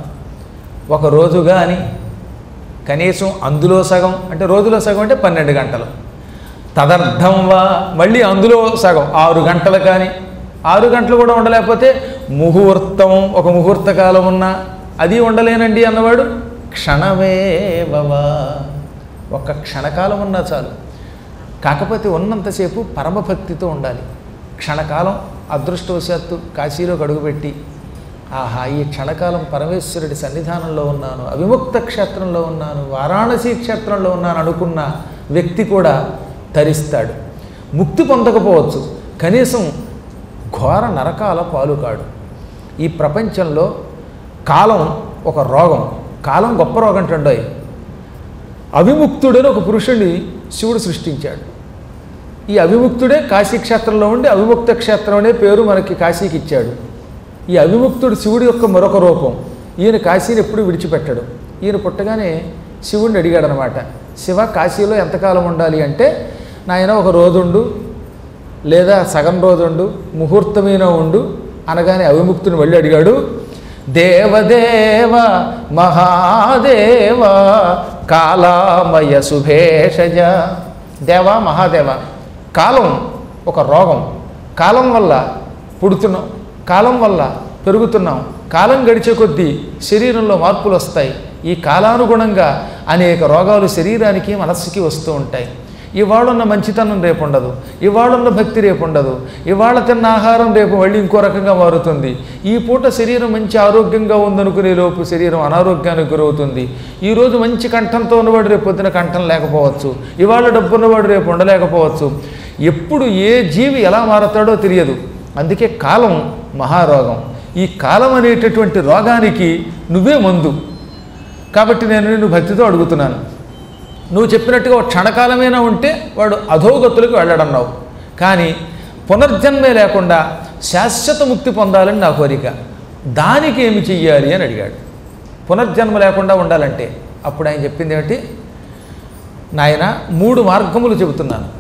ఒక రోజు కానీ కనీసం అందులో సగం అంటే రోజులో సగం అంటే పన్నెండు గంటలు తదర్థం వా మళ్ళీ అందులో సగం ఆరు గంటలు కానీ ఆరు గంటలు కూడా ఉండలేకపోతే ముహూర్తం ఒక ముహూర్త కాలం ఉన్నా అది ఉండలేనండి అన్నవాడు క్షణమేవవా ఒక్క క్షణకాలం ఉన్నా చాలు కాకపోతే ఉన్నంతసేపు పరమభక్తితో ఉండాలి క్షణకాలం అదృష్టవశాత్తు కాశీలోకి అడుగుపెట్టి ఆహా ఈ క్షణకాలం పరమేశ్వరుడి సన్నిధానంలో ఉన్నాను అవిముక్త క్షేత్రంలో ఉన్నాను వారాణసీ క్షేత్రంలో ఉన్నాను అనుకున్న వ్యక్తి కూడా తరిస్తాడు ముక్తి పొందకపోవచ్చు కనీసం ఘోర నరకాల పాలు కాడు ఈ ప్రపంచంలో కాలం ఒక రోగం కాలం గొప్ప రోగం అంటుండోయ్ అవిముక్తుడని ఒక పురుషుడిని శివుడు సృష్టించాడు ఈ అవిముక్తుడే కాశీక్షేత్రంలో ఉండి అవిముక్త క్షేత్రం అనే పేరు మనకి కాశీకి ఇచ్చాడు ఈ అవిముక్తుడు శివుడి యొక్క మరొక రూపం ఈయన కాశీని ఎప్పుడు విడిచిపెట్టాడు ఈయన పుట్టగానే శివుడిని అడిగాడనమాట శివ కాశీలో ఎంతకాలం ఉండాలి అంటే నాయన ఒక రోజుండు లేదా సగం రోజుండు ముహూర్తమైన ఉండు అనగానే అవిముక్తుని మళ్ళీ అడిగాడు దేవదేవ మహాదేవ కాలామయ శుభేషజ దేవ మహాదేవ కాలం ఒక రోగం కాలం వల్ల పుడుతున్నాం కాలం వల్ల పెరుగుతున్నాం కాలం గడిచే కొద్దీ శరీరంలో మార్పులు వస్తాయి ఈ కాలానుగుణంగా అనేక రోగాలు శరీరానికి మనస్సుకి వస్తూ ఉంటాయి ఇవాళున్న మంచితనం రేపు ఉండదు ఇవాళున్న భక్తి రేపు ఉండదు ఇవాళ తిన్న ఆహారం రేపు మళ్ళీ ఇంకో రకంగా మారుతుంది ఈ పూట శరీరం మంచి ఆరోగ్యంగా ఉందనుకునే లోపు శరీరం అనారోగ్యానికి గురవుతుంది ఈరోజు మంచి కంఠంతో ఉన్నవాడు రేపు పొద్దున కంఠం లేకపోవచ్చు ఇవాళ డబ్బు ఉన్నవాడు రేపు ఉండలేకపోవచ్చు ఎప్పుడు ఏ జీవి ఎలా మారతాడో తెలియదు అందుకే కాలం మహారోగం ఈ కాలం అనేటటువంటి రోగానికి నువ్వే మందు కాబట్టి నేను నిన్ను భక్తితో అడుగుతున్నాను నువ్వు చెప్పినట్టుగా ఒక క్షణకాలమైనా ఉంటే వాడు అధోగతులకు వెళ్ళడన్నావు కానీ పునర్జన్మే లేకుండా శాశ్వత ముక్తి పొందాలని నా కోరిక దానికి ఏమి చెయ్యాలి అని అడిగాడు పునర్జన్మ లేకుండా ఉండాలంటే అప్పుడు ఆయన చెప్పింది ఏమిటి నాయన మూడు మార్గములు చెబుతున్నాను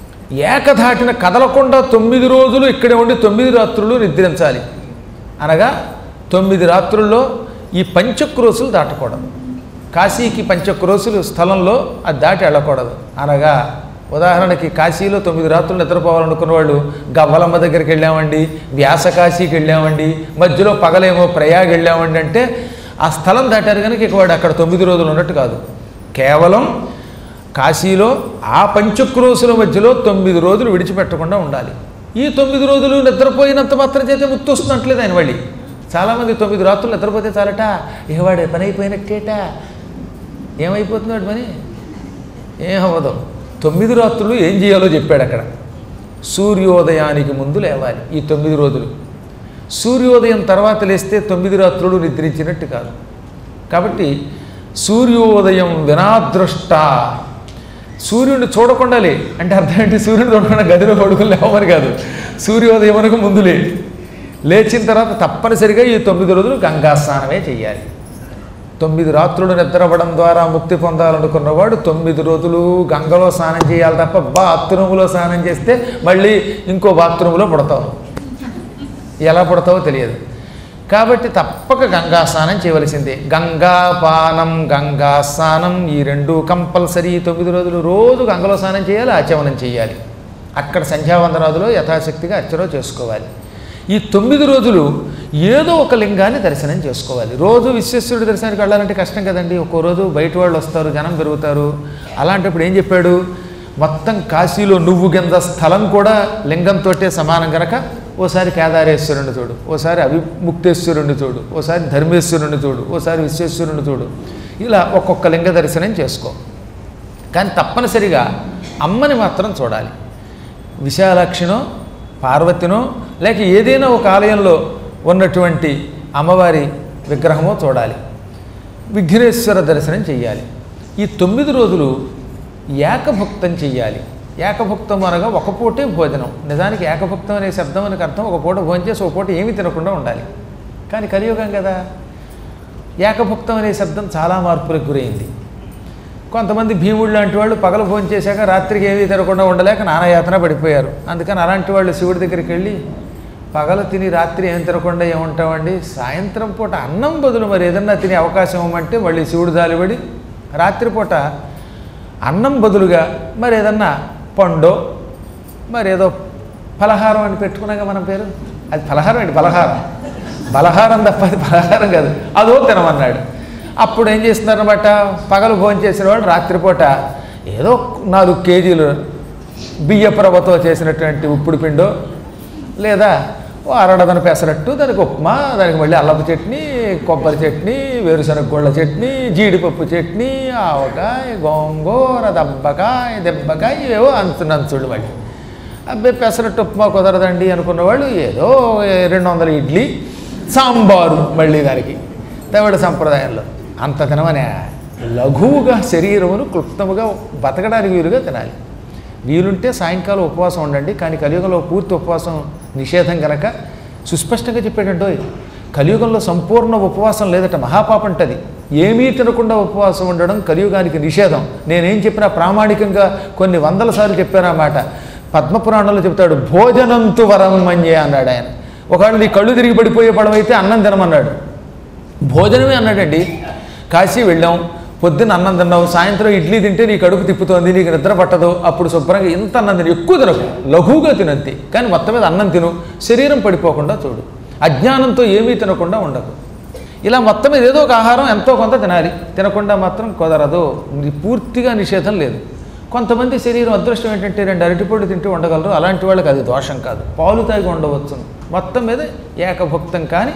ఏకధాటిన కదలకుండా తొమ్మిది రోజులు ఇక్కడే ఉండి తొమ్మిది రాత్రులు నిద్రించాలి అనగా తొమ్మిది రాత్రుల్లో ఈ పంచక్రోసులు దాటకూడదు కాశీకి పంచక్రోసులు స్థలంలో అది దాటి వెళ్ళకూడదు అనగా ఉదాహరణకి కాశీలో తొమ్మిది రాత్రులు నిద్రపోవాలనుకున్న వాళ్ళు గవ్వలమ్మ దగ్గరికి వెళ్ళామండి వ్యాస కాశీకి వెళ్ళామండి మధ్యలో పగలేమో ప్రయాగ్ వెళ్ళామండి అంటే ఆ స్థలం దాటారు కనుక ఇక వాడు అక్కడ తొమ్మిది రోజులు ఉన్నట్టు కాదు కేవలం కాశీలో ఆ పంచక్రోసుల మధ్యలో తొమ్మిది రోజులు విడిచిపెట్టకుండా ఉండాలి ఈ తొమ్మిది రోజులు నిద్రపోయినంత మాత్రం చేతే ముక్తి వస్తున్నట్లేదు ఆయన మళ్ళీ చాలామంది తొమ్మిది రాత్రులు నిద్రపోతే చాలట ఇవాడు పని అయిపోయినట్టేట ఏమైపోతున్నాడు పని ఏం అవ్వదు తొమ్మిది రాత్రులు ఏం చేయాలో చెప్పాడు అక్కడ సూర్యోదయానికి ముందు లేవాలి ఈ తొమ్మిది రోజులు సూర్యోదయం తర్వాత లేస్తే తొమ్మిది రాత్రులు నిద్రించినట్టు కాదు కాబట్టి సూర్యోదయం వినాదృష్ట సూర్యుడిని చూడకుండా లే అంటే అర్థం ఏంటి సూర్యుని చూడకుండా గదిలో పడుకుని లేవమని కాదు సూర్యోదయం అనకు ముందులే లేచిన తర్వాత తప్పనిసరిగా ఈ తొమ్మిది రోజులు గంగా స్నానమే చేయాలి తొమ్మిది రాత్రులు నిద్రపడం ద్వారా ముక్తి పొందాలనుకున్నవాడు తొమ్మిది రోజులు గంగలో స్నానం చేయాలి తప్ప బాత్రూములో స్నానం చేస్తే మళ్ళీ ఇంకో బాత్రూములో పుడతావు ఎలా పుడతావో తెలియదు కాబట్టి తప్పక గంగా స్నానం చేయవలసిందే గంగాపానం గంగా స్నానం ఈ రెండు కంపల్సరీ తొమ్మిది రోజులు రోజు గంగలో స్నానం చేయాలి ఆచమనం చేయాలి అక్కడ సంధ్యావందనాదులో యథాశక్తిగా అర్చన చేసుకోవాలి ఈ తొమ్మిది రోజులు ఏదో ఒక లింగాన్ని దర్శనం చేసుకోవాలి రోజు విశ్వేశ్వరుడి దర్శనానికి వెళ్ళాలంటే కష్టం కదండి ఒక్కో రోజు బయట వాళ్ళు వస్తారు జనం పెరుగుతారు అలాంటప్పుడు ఏం చెప్పాడు మొత్తం కాశీలో నువ్వు కింద స్థలం కూడా లింగంతో సమానం కనుక ఓసారి కేదారేశ్వరుని చూడు ఓసారి అవిముక్తేశ్వరుని చూడు ఓసారి ధర్మేశ్వరుని చూడు ఓసారి విశ్వేశ్వరుని చూడు ఇలా ఒక్కొక్క లింగ దర్శనం చేసుకో కానీ తప్పనిసరిగా అమ్మని మాత్రం చూడాలి విశాలాక్షినో పార్వతినో లేక ఏదైనా ఒక ఆలయంలో ఉన్నటువంటి అమ్మవారి విగ్రహమో చూడాలి విఘ్నేశ్వర దర్శనం చెయ్యాలి ఈ తొమ్మిది రోజులు ఏకభుక్తం చెయ్యాలి ఏకభుక్తం అనగా ఒక పూటే భోజనం నిజానికి ఏకభుక్తం అనే శబ్దం అని అర్థం ఒక పూట భోజనం చేసి ఒక పూట ఏమీ తినకుండా ఉండాలి కానీ కలియుగం కదా ఏకభుక్తం అనే శబ్దం చాలా మార్పులకు గురైంది కొంతమంది భీముడు లాంటి వాళ్ళు పగలు భోజనం చేశాక రాత్రికి ఏమీ తినకుండా ఉండలేక నానాయాతన పడిపోయారు అందుకని అలాంటి వాళ్ళు శివుడి దగ్గరికి వెళ్ళి పగలు తిని రాత్రి ఏం తినకుండా ఏముంటామండి సాయంత్రం పూట అన్నం బదులు మరి ఏదన్నా తినే అవకాశం ఇవ్వమంటే మళ్ళీ శివుడు జాలిపడి రాత్రిపూట అన్నం బదులుగా మరి ఏదన్నా పండో మరి ఏదో ఫలహారం అని పెట్టుకున్నాక మనం పేరు అది ఫలహారం అండి ఫలహారం బలహారం తప్ప అది ఫలహారం కాదు అదో తినమన్నాడు అప్పుడు ఏం చేస్తున్నారన్నమాట పగలు భోజనం చేసిన వాళ్ళు రాత్రిపూట ఏదో నాలుగు కేజీలు బియ్యపు రవ్వతో చేసినటువంటి ఉప్పుడు పిండో లేదా ఓ అరడదన పెసరట్టు దానికి ఉప్మా దానికి మళ్ళీ అల్లపు చట్నీ కొబ్బరి చట్నీ వేరుశనగ గుళ్ళ చట్నీ జీడిపప్పు చట్నీ ఆవకాయ గోంగూర దబ్బకాయ దెబ్బకాయ ఇవేవో అంచునంచుడు మళ్ళీ అబ్బాయి పెసరట్టు ఉప్మా కుదరదండి అనుకున్న వాళ్ళు ఏదో రెండు వందల ఇడ్లీ సాంబారు మళ్ళీ దానికి తమిళ సంప్రదాయంలో అంత తినమనే లఘువుగా శరీరమును క్లుప్తముగా బతకడానికి వీలుగా తినాలి వీలుంటే సాయంకాలం ఉపవాసం ఉండండి కానీ కలియుగంలో పూర్తి ఉపవాసం నిషేధం కనుక సుస్పష్టంగా చెప్పాడంటో కలియుగంలో సంపూర్ణ ఉపవాసం లేదట మహాపాపంటది ఏమీ తినకుండా ఉపవాసం ఉండడం కలియుగానికి నిషేధం నేనేం చెప్పినా ప్రామాణికంగా కొన్ని వందల సార్లు చెప్పాను ఆ మాట పద్మపురాణంలో చెప్తాడు భోజనంతు వరం మన్యే అన్నాడు ఆయన ఒకవేళ నీ కళ్ళు తిరిగి పడిపోయే పడవైతే అన్నం తినమన్నాడు భోజనమే అన్నాడండి కాశీ వెళ్ళాం పొద్దున్న అన్నం తిన్నావు సాయంత్రం ఇడ్లీ తింటే నీ కడుపు తిప్పుతోంది నీకు నిద్ర పట్టదు అప్పుడు శుభ్రంగా ఇంత అన్నం తిని ఎక్కువ తినకు లఘువుగా తినంతే కానీ మొత్తం మీద అన్నం తిను శరీరం పడిపోకుండా చూడు అజ్ఞానంతో ఏమీ తినకుండా ఉండదు ఇలా మొత్తం మీద ఏదో ఒక ఆహారం ఎంతో కొంత తినాలి తినకుండా మాత్రం కుదరదు ఇది పూర్తిగా నిషేధం లేదు కొంతమంది శరీరం అదృష్టం ఏంటంటే రెండు అరటిపళ్ళు తింటూ ఉండగలరు అలాంటి వాళ్ళకి అది దోషం కాదు పాలు తాగి ఉండవచ్చు మొత్తం మీద ఏకభుక్తం కానీ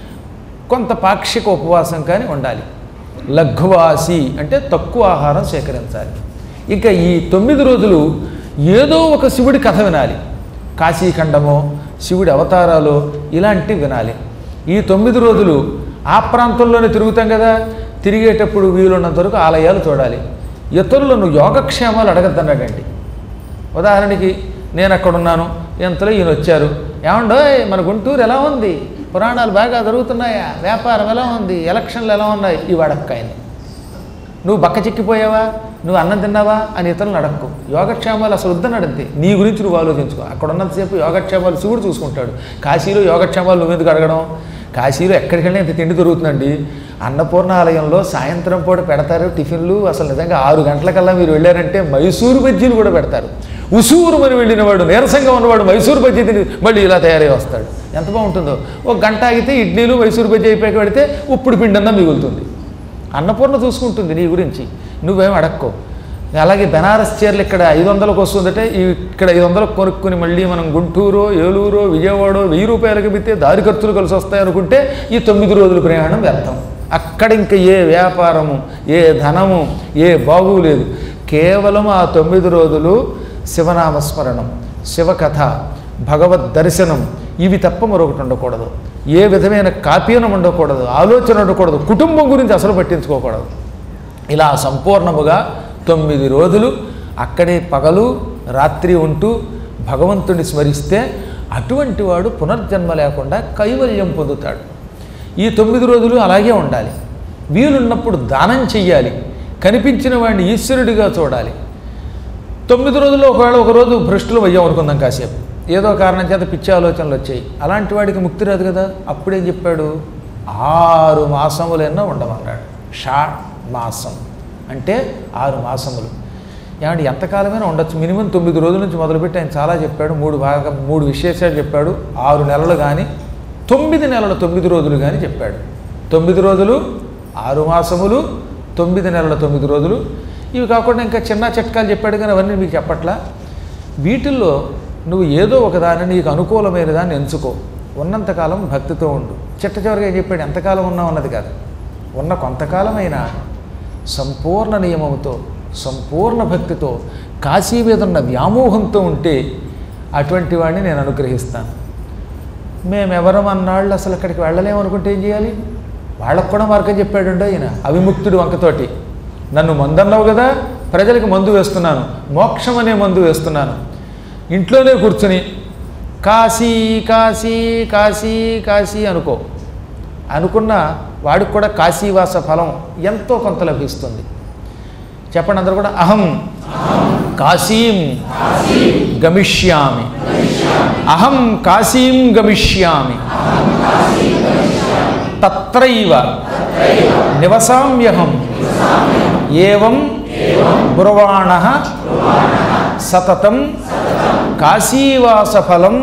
కొంత పాక్షిక ఉపవాసం కానీ ఉండాలి లఘువాసి అంటే తక్కువ ఆహారం సేకరించాలి ఇంకా ఈ తొమ్మిది రోజులు ఏదో ఒక శివుడి కథ వినాలి కాశీఖండమో శివుడి అవతారాలు ఇలాంటివి వినాలి ఈ తొమ్మిది రోజులు ఆ ప్రాంతంలోనే తిరుగుతాం కదా తిరిగేటప్పుడు వీలున్నంత వరకు ఆలయాలు చూడాలి ఇతరులను యోగక్షేమాలు అడగద్దన్నాడండి ఉదాహరణకి నేను అక్కడ ఉన్నాను ఎంతలో ఈయన వచ్చారు ఏమండో మన గుంటూరు ఎలా ఉంది పురాణాలు బాగా జరుగుతున్నాయా వ్యాపారం ఎలా ఉంది ఎలక్షన్లు ఎలా ఉన్నాయి ఈ వాడక్కాయని నువ్వు బక్క చిక్కిపోయావా నువ్వు అన్నం తిన్నావా అని ఇతరులను అడక్కు యోగక్షేమాలు అసలు వద్దనడంతే నీ గురించి నువ్వు ఆలోచించుకో అక్కడ ఉన్నంతసేపు యోగక్షేమాలు శివుడు చూసుకుంటాడు కాశీలో యోగక్షేమాలు నువ్వు ఎందుకు అడగడం కాశీలో ఎక్కడికి వెళ్ళినా ఇంత తిండి దొరుకుతుందండి అన్నపూర్ణ ఆలయంలో సాయంత్రం పూట పెడతారు టిఫిన్లు అసలు నిజంగా ఆరు గంటలకల్లా మీరు వెళ్ళారంటే మైసూరు బజ్జీలు కూడా పెడతారు ఉసూరు మరి వెళ్ళిన వాడు నీరసంగా ఉన్నవాడు మైసూరు బజ్జీ తిని మళ్ళీ ఇలా తయారై వస్తాడు ఎంత బాగుంటుందో ఒక గంట ఆగితే ఇడ్లీలు మైసూరు బజ్జీ అయిపోయాక పెడితే ఉప్పుడు పిండన్నా మిగులుతుంది అన్నపూర్ణ చూసుకుంటుంది నీ గురించి నువ్వేం అడక్కో అలాగే బెనారస్ చీరలు ఇక్కడ ఐదు వందలకు వస్తుందంటే ఈ ఇక్కడ ఐదు వందలకు కొనుక్కుని మళ్ళీ మనం గుంటూరు ఏలూరు విజయవాడ వెయ్యి రూపాయలకి పెడితే దారి ఖర్చులు కలిసి వస్తాయి అనుకుంటే ఈ తొమ్మిది రోజుల ప్రయాణం వ్యర్థం అక్కడ ఇంకా ఏ వ్యాపారము ఏ ధనము ఏ బాగు లేదు కేవలం ఆ తొమ్మిది రోజులు శివనామస్మరణం శివకథ భగవద్ దర్శనం ఇవి తప్ప మరొకటి ఉండకూడదు ఏ విధమైన కాపీనం ఉండకూడదు ఆలోచన ఉండకూడదు కుటుంబం గురించి అసలు పట్టించుకోకూడదు ఇలా సంపూర్ణముగా తొమ్మిది రోజులు అక్కడే పగలు రాత్రి ఉంటూ భగవంతుని స్మరిస్తే అటువంటి వాడు పునర్జన్మ లేకుండా కైవల్యం పొందుతాడు ఈ తొమ్మిది రోజులు అలాగే ఉండాలి వీలున్నప్పుడు దానం చెయ్యాలి కనిపించిన వాడిని ఈశ్వరుడిగా చూడాలి తొమ్మిది రోజుల్లో ఒకవేళ ఒక రోజు భ్రష్టులు అయ్యాం అనుకుందాం కాసేపు ఏదో కారణం చేత పిచ్చి ఆలోచనలు వచ్చాయి అలాంటి వాడికి ముక్తి రాదు కదా అప్పుడేం చెప్పాడు ఆరు మాసములైనా ఉండమన్నాడు షా మాసం అంటే ఆరు మాసములు ఏమంటే ఎంతకాలమైనా ఉండొచ్చు మినిమం తొమ్మిది రోజుల నుంచి మొదలుపెట్టి ఆయన చాలా చెప్పాడు మూడు భాగ మూడు విశేషాలు చెప్పాడు ఆరు నెలలు కానీ తొమ్మిది నెలల తొమ్మిది రోజులు కానీ చెప్పాడు తొమ్మిది రోజులు ఆరు మాసములు తొమ్మిది నెలల తొమ్మిది రోజులు ఇవి కాకుండా ఇంకా చిన్న చిట్కాలు చెప్పాడు కానీ అవన్నీ మీకు చెప్పట్లా వీటిల్లో నువ్వు ఏదో ఒక దాన్ని నీకు అనుకూలమైన దాన్ని ఎంచుకో ఉన్నంతకాలం భక్తితో ఉండు చిట్ట చివరిగా ఏం చెప్పాడు ఎంతకాలం ఉన్నావు అన్నది కాదు ఉన్న కొంతకాలమైనా సంపూర్ణ నియమముతో సంపూర్ణ భక్తితో కాశీ మీద ఉన్న వ్యామోహంతో ఉంటే అటువంటి వాడిని నేను అనుగ్రహిస్తాను మేమెవరం అన్నాళ్ళు అసలు అక్కడికి వెళ్ళలేమనుకుంటే ఏం చేయాలి వాళ్ళకు కూడా మార్గం చెప్పాడు ఆయన అవిముక్తుడు వంకతోటి నన్ను మందన్నావు కదా ప్రజలకు మందు వేస్తున్నాను మోక్షం అనే మందు వేస్తున్నాను ఇంట్లోనే కూర్చుని కాశీ కాశీ కాశీ కాశీ అనుకో అనుకున్న వాడికి కూడా కాశీవాస ఫలం ఎంతో కొంత లభిస్తుంది చెప్పండి అందరూ కూడా అహం కాశీం గమిష్యామి అహం కాశీం గమిష్యామి తత్రైవ నివసామ్యహం ఏవం బ్రువాణ సతతం కాశీవాసఫలం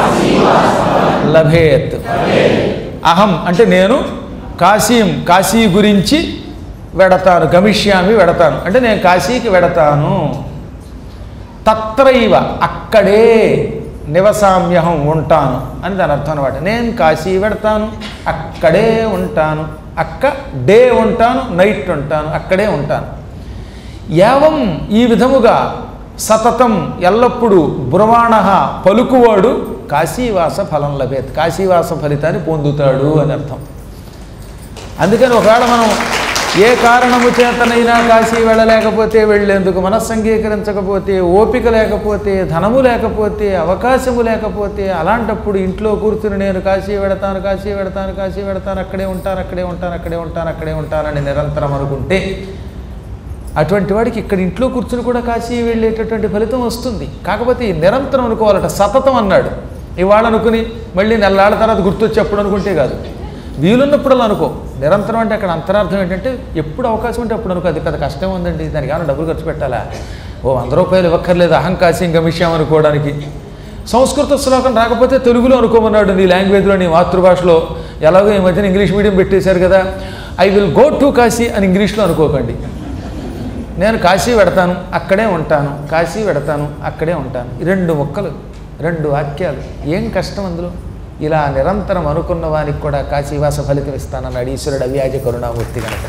లభేత్ అహం అంటే నేను కాశీం కాశీ గురించి వెడతాను గమిష్యామి వెడతాను అంటే నేను కాశీకి వెడతాను తత్రైవ అక్కడే నివసామ్యహం ఉంటాను అని దాని అర్థం అనమాట నేను కాశీ వెడతాను అక్కడే ఉంటాను అక్క డే ఉంటాను నైట్ ఉంటాను అక్కడే ఉంటాను యావం ఈ విధముగా సతతం ఎల్లప్పుడూ బ్రువాణ పలుకువాడు కాశీవాస ఫలం లభేత్ కాశీవాస ఫలితాన్ని పొందుతాడు అని అర్థం అందుకని ఒకవేళ మనం ఏ కారణము చేతనైనా కాశీ వెళ్ళలేకపోతే వెళ్ళేందుకు మనస్సు అంగీకరించకపోతే ఓపిక లేకపోతే ధనము లేకపోతే అవకాశము లేకపోతే అలాంటప్పుడు ఇంట్లో కూర్చుని నేను కాశీ వెడతాను కాశీ వెడతాను కాశీ వెడతాను అక్కడే ఉంటాను అక్కడే ఉంటాను అక్కడే ఉంటాను అక్కడే ఉంటానని నిరంతరం అనుకుంటే అటువంటి వాడికి ఇక్కడ ఇంట్లో కూర్చుని కూడా కాశీ వెళ్ళేటటువంటి ఫలితం వస్తుంది కాకపోతే ఈ నిరంతరం అనుకోవాలట సతతం అన్నాడు ఇవాళ అనుకుని మళ్ళీ నెల్లాళ్ళ తర్వాత గుర్తొచ్చి అప్పుడు అనుకుంటే కాదు వీలున్నప్పుడల్లా అనుకో నిరంతరం అంటే అక్కడ అంతరార్థం ఏంటంటే ఎప్పుడు అవకాశం ఉంటే అప్పుడు అనుకో అది పెద్ద కష్టం ఉందండి దానికి ఏమైనా డబ్బులు ఖర్చు పెట్టాలా ఓ వంద రూపాయలు ఇవ్వక్కర్లేదు అహంకాశం గమిష్యం అనుకోవడానికి సంస్కృత శ్లోకం రాకపోతే తెలుగులో అనుకోమన్నాడు నీ లాంగ్వేజ్లో నీ మాతృభాషలో ఎలాగో ఈ మధ్యన ఇంగ్లీష్ మీడియం పెట్టేశారు కదా I will go to Kashi అని ఇంగ్లీష్లో అనుకోకండి నేను కాశీ పెడతాను అక్కడే ఉంటాను కాశీ పెడతాను అక్కడే ఉంటాను ఈ రెండు ముక్కలు రెండు వాక్యాలు ఏం కష్టం అందులో ఇలా నిరంతరం అనుకున్న వానికి కూడా కాశీవాస ఫలితం ఇస్తానన్నాడు ఈశ్వరుడు అవ్యాజ కరుణామూర్తి కనుక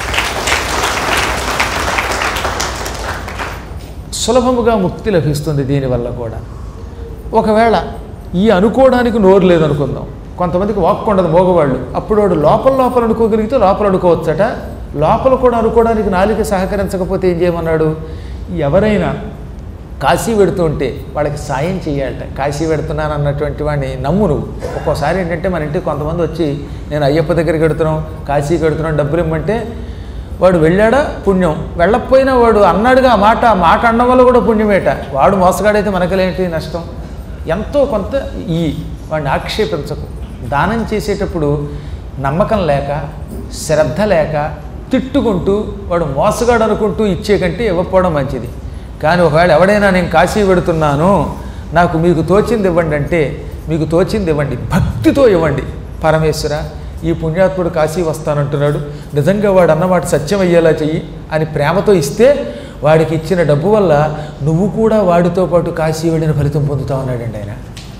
సులభముగా ముక్తి లభిస్తుంది దీనివల్ల కూడా ఒకవేళ ఈ అనుకోవడానికి నోరు లేదనుకుందాం కొంతమందికి వాక్కు ఉండదు మోగవాళ్ళు అప్పుడు వాడు లోపల లోపల అనుకోగలిగితే లోపల అనుకోవచ్చట లోపల కూడా అనుకోవడానికి నాలిక సహకరించకపోతే ఏం చేయమన్నాడు ఎవరైనా కాశీ పెడుతుంటే వాళ్ళకి సాయం చేయాలట కాశీ పెడుతున్నాను అన్నటువంటి వాడిని నమ్ము నువ్వు ఒక్కోసారి ఏంటంటే మన ఇంటికి కొంతమంది వచ్చి నేను అయ్యప్ప దగ్గరికి వెడుతున్నాం కాశీకి వెడుతున్నాం డబ్బులు ఇమ్మంటే వాడు వెళ్ళాడా పుణ్యం వెళ్ళకపోయినా వాడు అన్నాడుగా ఆ మాట ఆ మాట అన్న వల్ల కూడా పుణ్యమేట వాడు మోసగాడైతే మనకలేంటి నష్టం ఎంతో కొంత ఈ వాడిని ఆక్షేపించకు దానం చేసేటప్పుడు నమ్మకం లేక శ్రద్ధ లేక తిట్టుకుంటూ వాడు మోసగాడు అనుకుంటూ ఇచ్చే కంటే ఇవ్వకపోవడం మంచిది కానీ ఒకవేళ ఎవడైనా నేను కాశీ పెడుతున్నాను నాకు మీకు తోచింది ఇవ్వండి అంటే మీకు తోచింది ఇవ్వండి భక్తితో ఇవ్వండి పరమేశ్వర ఈ పుణ్యాత్ముడు కాశీ వస్తానంటున్నాడు నిజంగా వాడు అన్నమాట సత్యం అయ్యేలా చెయ్యి అని ప్రేమతో ఇస్తే వాడికి ఇచ్చిన డబ్బు వల్ల నువ్వు కూడా వాడితో పాటు కాశీ వెళ్ళిన ఫలితం పొందుతా ఉన్నాడండి ఆయన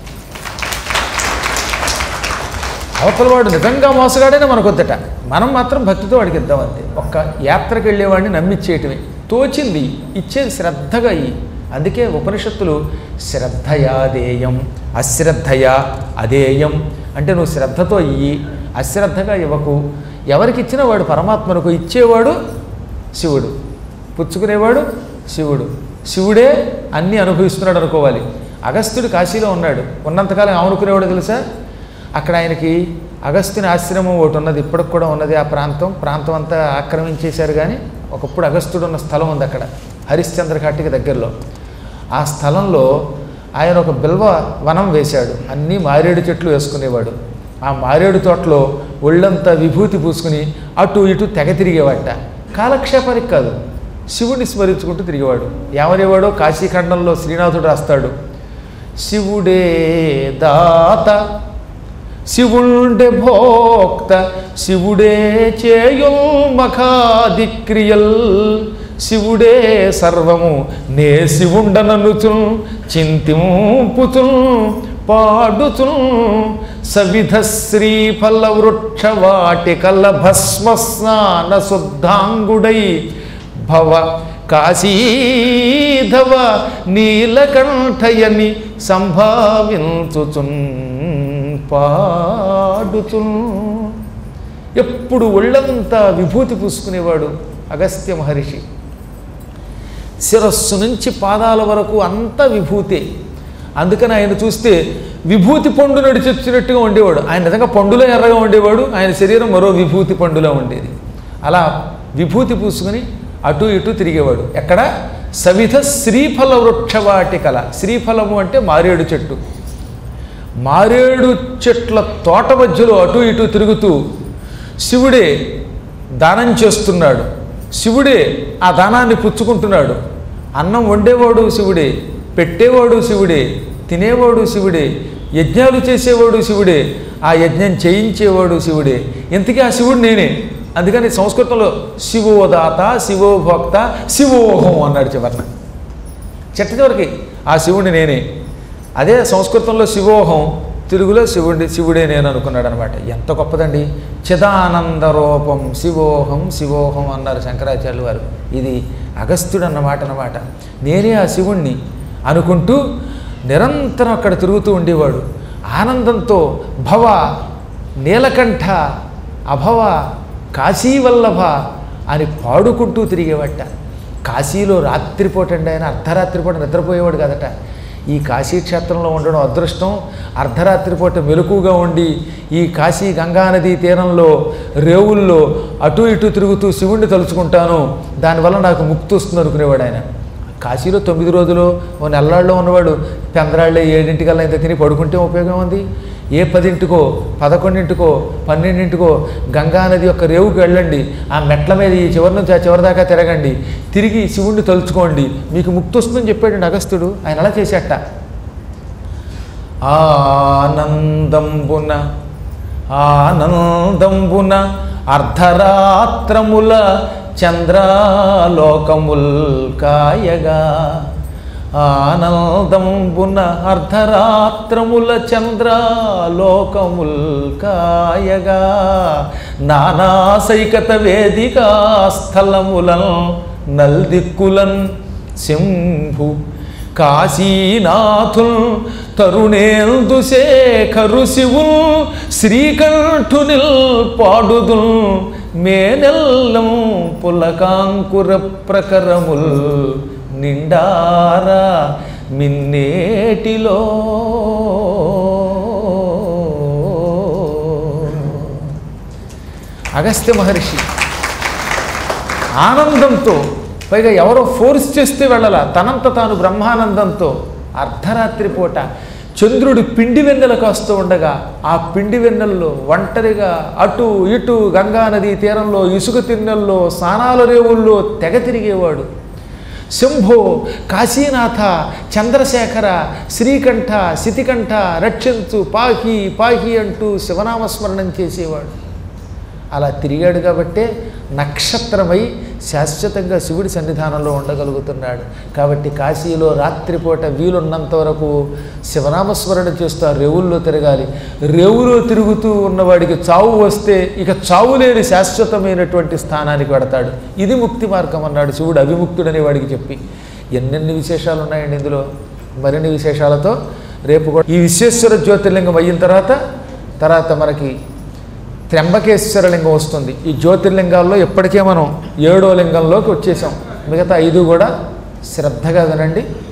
అవతల వాడు నిజంగా మోసగాడైనా మనకొద్దట మనం మాత్రం భక్తితో వాడికి ఇద్దాం అంతే ఒక్క యాత్రకు వెళ్ళేవాడిని నమ్మిచ్చేయటమే తోచింది ఇచ్చేది శ్రద్ధగా ఇయ్యి అందుకే ఉపనిషత్తులు శ్రద్ధయా దేయం అశ్రద్ధయా అదేయం అంటే నువ్వు శ్రద్ధతో ఇయ్యి అశ్రద్ధగా ఇవ్వకు ఎవరికి ఇచ్చినా వాడు పరమాత్మనకు ఇచ్చేవాడు శివుడు పుచ్చుకునేవాడు శివుడు శివుడే అన్నీ అనుభవిస్తున్నాడు అనుకోవాలి అగస్త్యుడు కాశీలో ఉన్నాడు ఉన్నంతకాలం ఆనుకునేవాడు తెలుసా అక్కడ ఆయనకి అగస్త్యుని ఆశ్రమం ఒకటి ఉన్నది ఇప్పటికి కూడా ఉన్నది ఆ ప్రాంతం ప్రాంతం అంతా ఆక్రమించేశారు కానీ ఒకప్పుడు అగస్త్యుడు ఉన్న స్థలం ఉంది అక్కడ హరిశ్చంద్ర ఘాటికి దగ్గరలో ఆ స్థలంలో ఆయన ఒక బిల్వ వనం వేశాడు అన్నీ మారేడు చెట్లు వేసుకునేవాడు ఆ మారేడు తోటలో ఒళ్ళంతా విభూతి పూసుకుని అటు ఇటు తెగ తిరిగేవాట కాలక్షేపానికి కాదు శివుడిని స్మరించుకుంటూ తిరిగేవాడు ఏమనేవాడో కాశీఖండంలో శ్రీనాథుడు రాస్తాడు శివుడే దాత శివుండే భోక్త శివుడే చేయుల్ మఖాదిక్రియల్ శివుడే సర్వము నే శివుండననుచున్ చింతింపుచున్ పాడుచున్ సవిధ శ్రీఫల వృక్ష వాటికల భస్మ స్నాన శుద్ధాంగుడై భవ కాశీధవ నీలకంఠయని సంభావించుచున్ పాడుచున్ ఎప్పుడు ఒళ్ళంతా విభూతి పూసుకునేవాడు అగస్త్య మహర్షి శిరస్సు నుంచి పాదాల వరకు అంతా విభూతే అందుకని ఆయన చూస్తే విభూతి పండు నడిచొచ్చినట్టుగా ఉండేవాడు ఆయన నిజంగా పండులో ఎర్రగా ఉండేవాడు ఆయన శరీరం మరో విభూతి పండులా ఉండేది అలా విభూతి పూసుకుని అటు ఇటు తిరిగేవాడు ఎక్కడ సవిధ శ్రీఫల వృక్షవాటికల శ్రీఫలము అంటే మారేడు చెట్టు మారేడు చెట్ల తోట మధ్యలో అటు ఇటు తిరుగుతూ శివుడే దానం చేస్తున్నాడు శివుడే ఆ దానాన్ని పుచ్చుకుంటున్నాడు అన్నం వండేవాడు శివుడే పెట్టేవాడు శివుడే తినేవాడు శివుడే యజ్ఞాలు చేసేవాడు శివుడే ఆ యజ్ఞం చేయించేవాడు శివుడే ఇంతకీ ఆ శివుడు నేనే అందుకని సంస్కృతంలో శివోదాత శివోభోక్త శివోహం అన్నాడు చివరన చెట్ట చివరికి ఆ శివుడిని నేనే అదే సంస్కృతంలో శివోహం తెలుగులో శివుడి శివుడే నేను అనుకున్నాడు అనమాట ఎంత గొప్పదండి చిదానంద రూపం శివోహం శివోహం అన్నారు శంకరాచార్యులు వారు ఇది అగస్త్యుడు అన్నమాట అన్నమాట నేనే ఆ శివుణ్ణి అనుకుంటూ నిరంతరం అక్కడ తిరుగుతూ ఉండేవాడు ఆనందంతో భవ నీలకంఠ అభవ కాశీవల్లభ అని పాడుకుంటూ తిరిగేవట కాశీలో రాత్రిపూట అండి ఆయన అర్ధరాత్రిపూట నిద్రపోయేవాడు కదట ఈ కాశీ క్షేత్రంలో ఉండడం అదృష్టం అర్ధరాత్రి పూట మెలకుగా ఉండి ఈ కాశీ గంగానదీ తీరంలో రేవుల్లో అటు ఇటు తిరుగుతూ శివుణ్ణి తలుచుకుంటాను దానివల్ల నాకు ముక్తి వస్తుంది అనుకునేవాడు ఆయన కాశీలో తొమ్మిది రోజులు ఓ నెల్లాళ్ళలో ఉన్నవాడు పెందరాళ్ళే ఏడింటికల్లా ఇంత తిని పడుకుంటే ఉపయోగం ఉంది ఏ పదింటికో పదకొండింటికో పన్నెండింటికో గంగానది యొక్క రేవుకి వెళ్ళండి ఆ మెట్ల మీద ఈ చివరి నుంచి ఆ చివరి దాకా తిరగండి తిరిగి శివుణ్ణి తలుచుకోండి మీకు ముక్తి వస్తుందని చెప్పాడు అగస్త్యుడు ఆయన అలా చేసేట ఆనందంబున ఆనందంబున అర్ధరాత్రముల చంద్రాలోకముల్ కాయగా ఆనందంబున అర్ధరాత్రముల చంద్రాలోకముల్ కాయగా నానాసైకత వేదికా స్థలములన్ నల్దిక్కులన్ శంభు కాశీనాథుల్ తరుణేందు శేఖరు శివుల్ శ్రీకంఠునిల్ పాడుదుల్ మేనెల్లం పులకాంకుర ప్రకరముల్ నిండారా మిన్నేటిలో అగస్త్య మహర్షి ఆనందంతో పైగా ఎవరో ఫోర్స్ చేస్తే వెళ్ళాల తనంత తాను బ్రహ్మానందంతో అర్ధరాత్రి పూట చంద్రుడు పిండి వెన్నెల కాస్తూ ఉండగా ఆ పిండి వెన్నెల్లో ఒంటరిగా అటు ఇటు గంగా నదీ తీరంలో ఇసుక తిన్నెల్లో స్నానాల రేవుల్లో తెగ తిరిగేవాడు శంభో కాశీనాథ చంద్రశేఖర శ్రీకంఠ శితికంఠ రక్షించు పాహి పాహి అంటూ శివనామస్మరణం చేసేవాడు అలా తిరిగాడు కాబట్టే నక్షత్రమై శాశ్వతంగా శివుడి సన్నిధానంలో ఉండగలుగుతున్నాడు కాబట్టి కాశీలో రాత్రిపూట వీలున్నంత వరకు శివనామస్మరణ చేస్తూ ఆ రేవుల్లో తిరగాలి రేవులో తిరుగుతూ ఉన్నవాడికి చావు వస్తే ఇక చావు లేని శాశ్వతమైనటువంటి స్థానానికి పెడతాడు ఇది ముక్తి మార్గం అన్నాడు శివుడు అవిముక్తుడనే వాడికి చెప్పి ఎన్నెన్ని విశేషాలు ఉన్నాయండి ఇందులో మరిన్ని విశేషాలతో రేపు కూడా ఈ విశ్వేశ్వర జ్యోతిర్లింగం అయిన తర్వాత తర్వాత మనకి త్ర్యంబకేశ్వర లింగం వస్తుంది ఈ జ్యోతిర్లింగాల్లో ఇప్పటికే మనం ఏడో లింగంలోకి వచ్చేసాం మిగతా ఐదు కూడా శ్రద్ధగా వినండి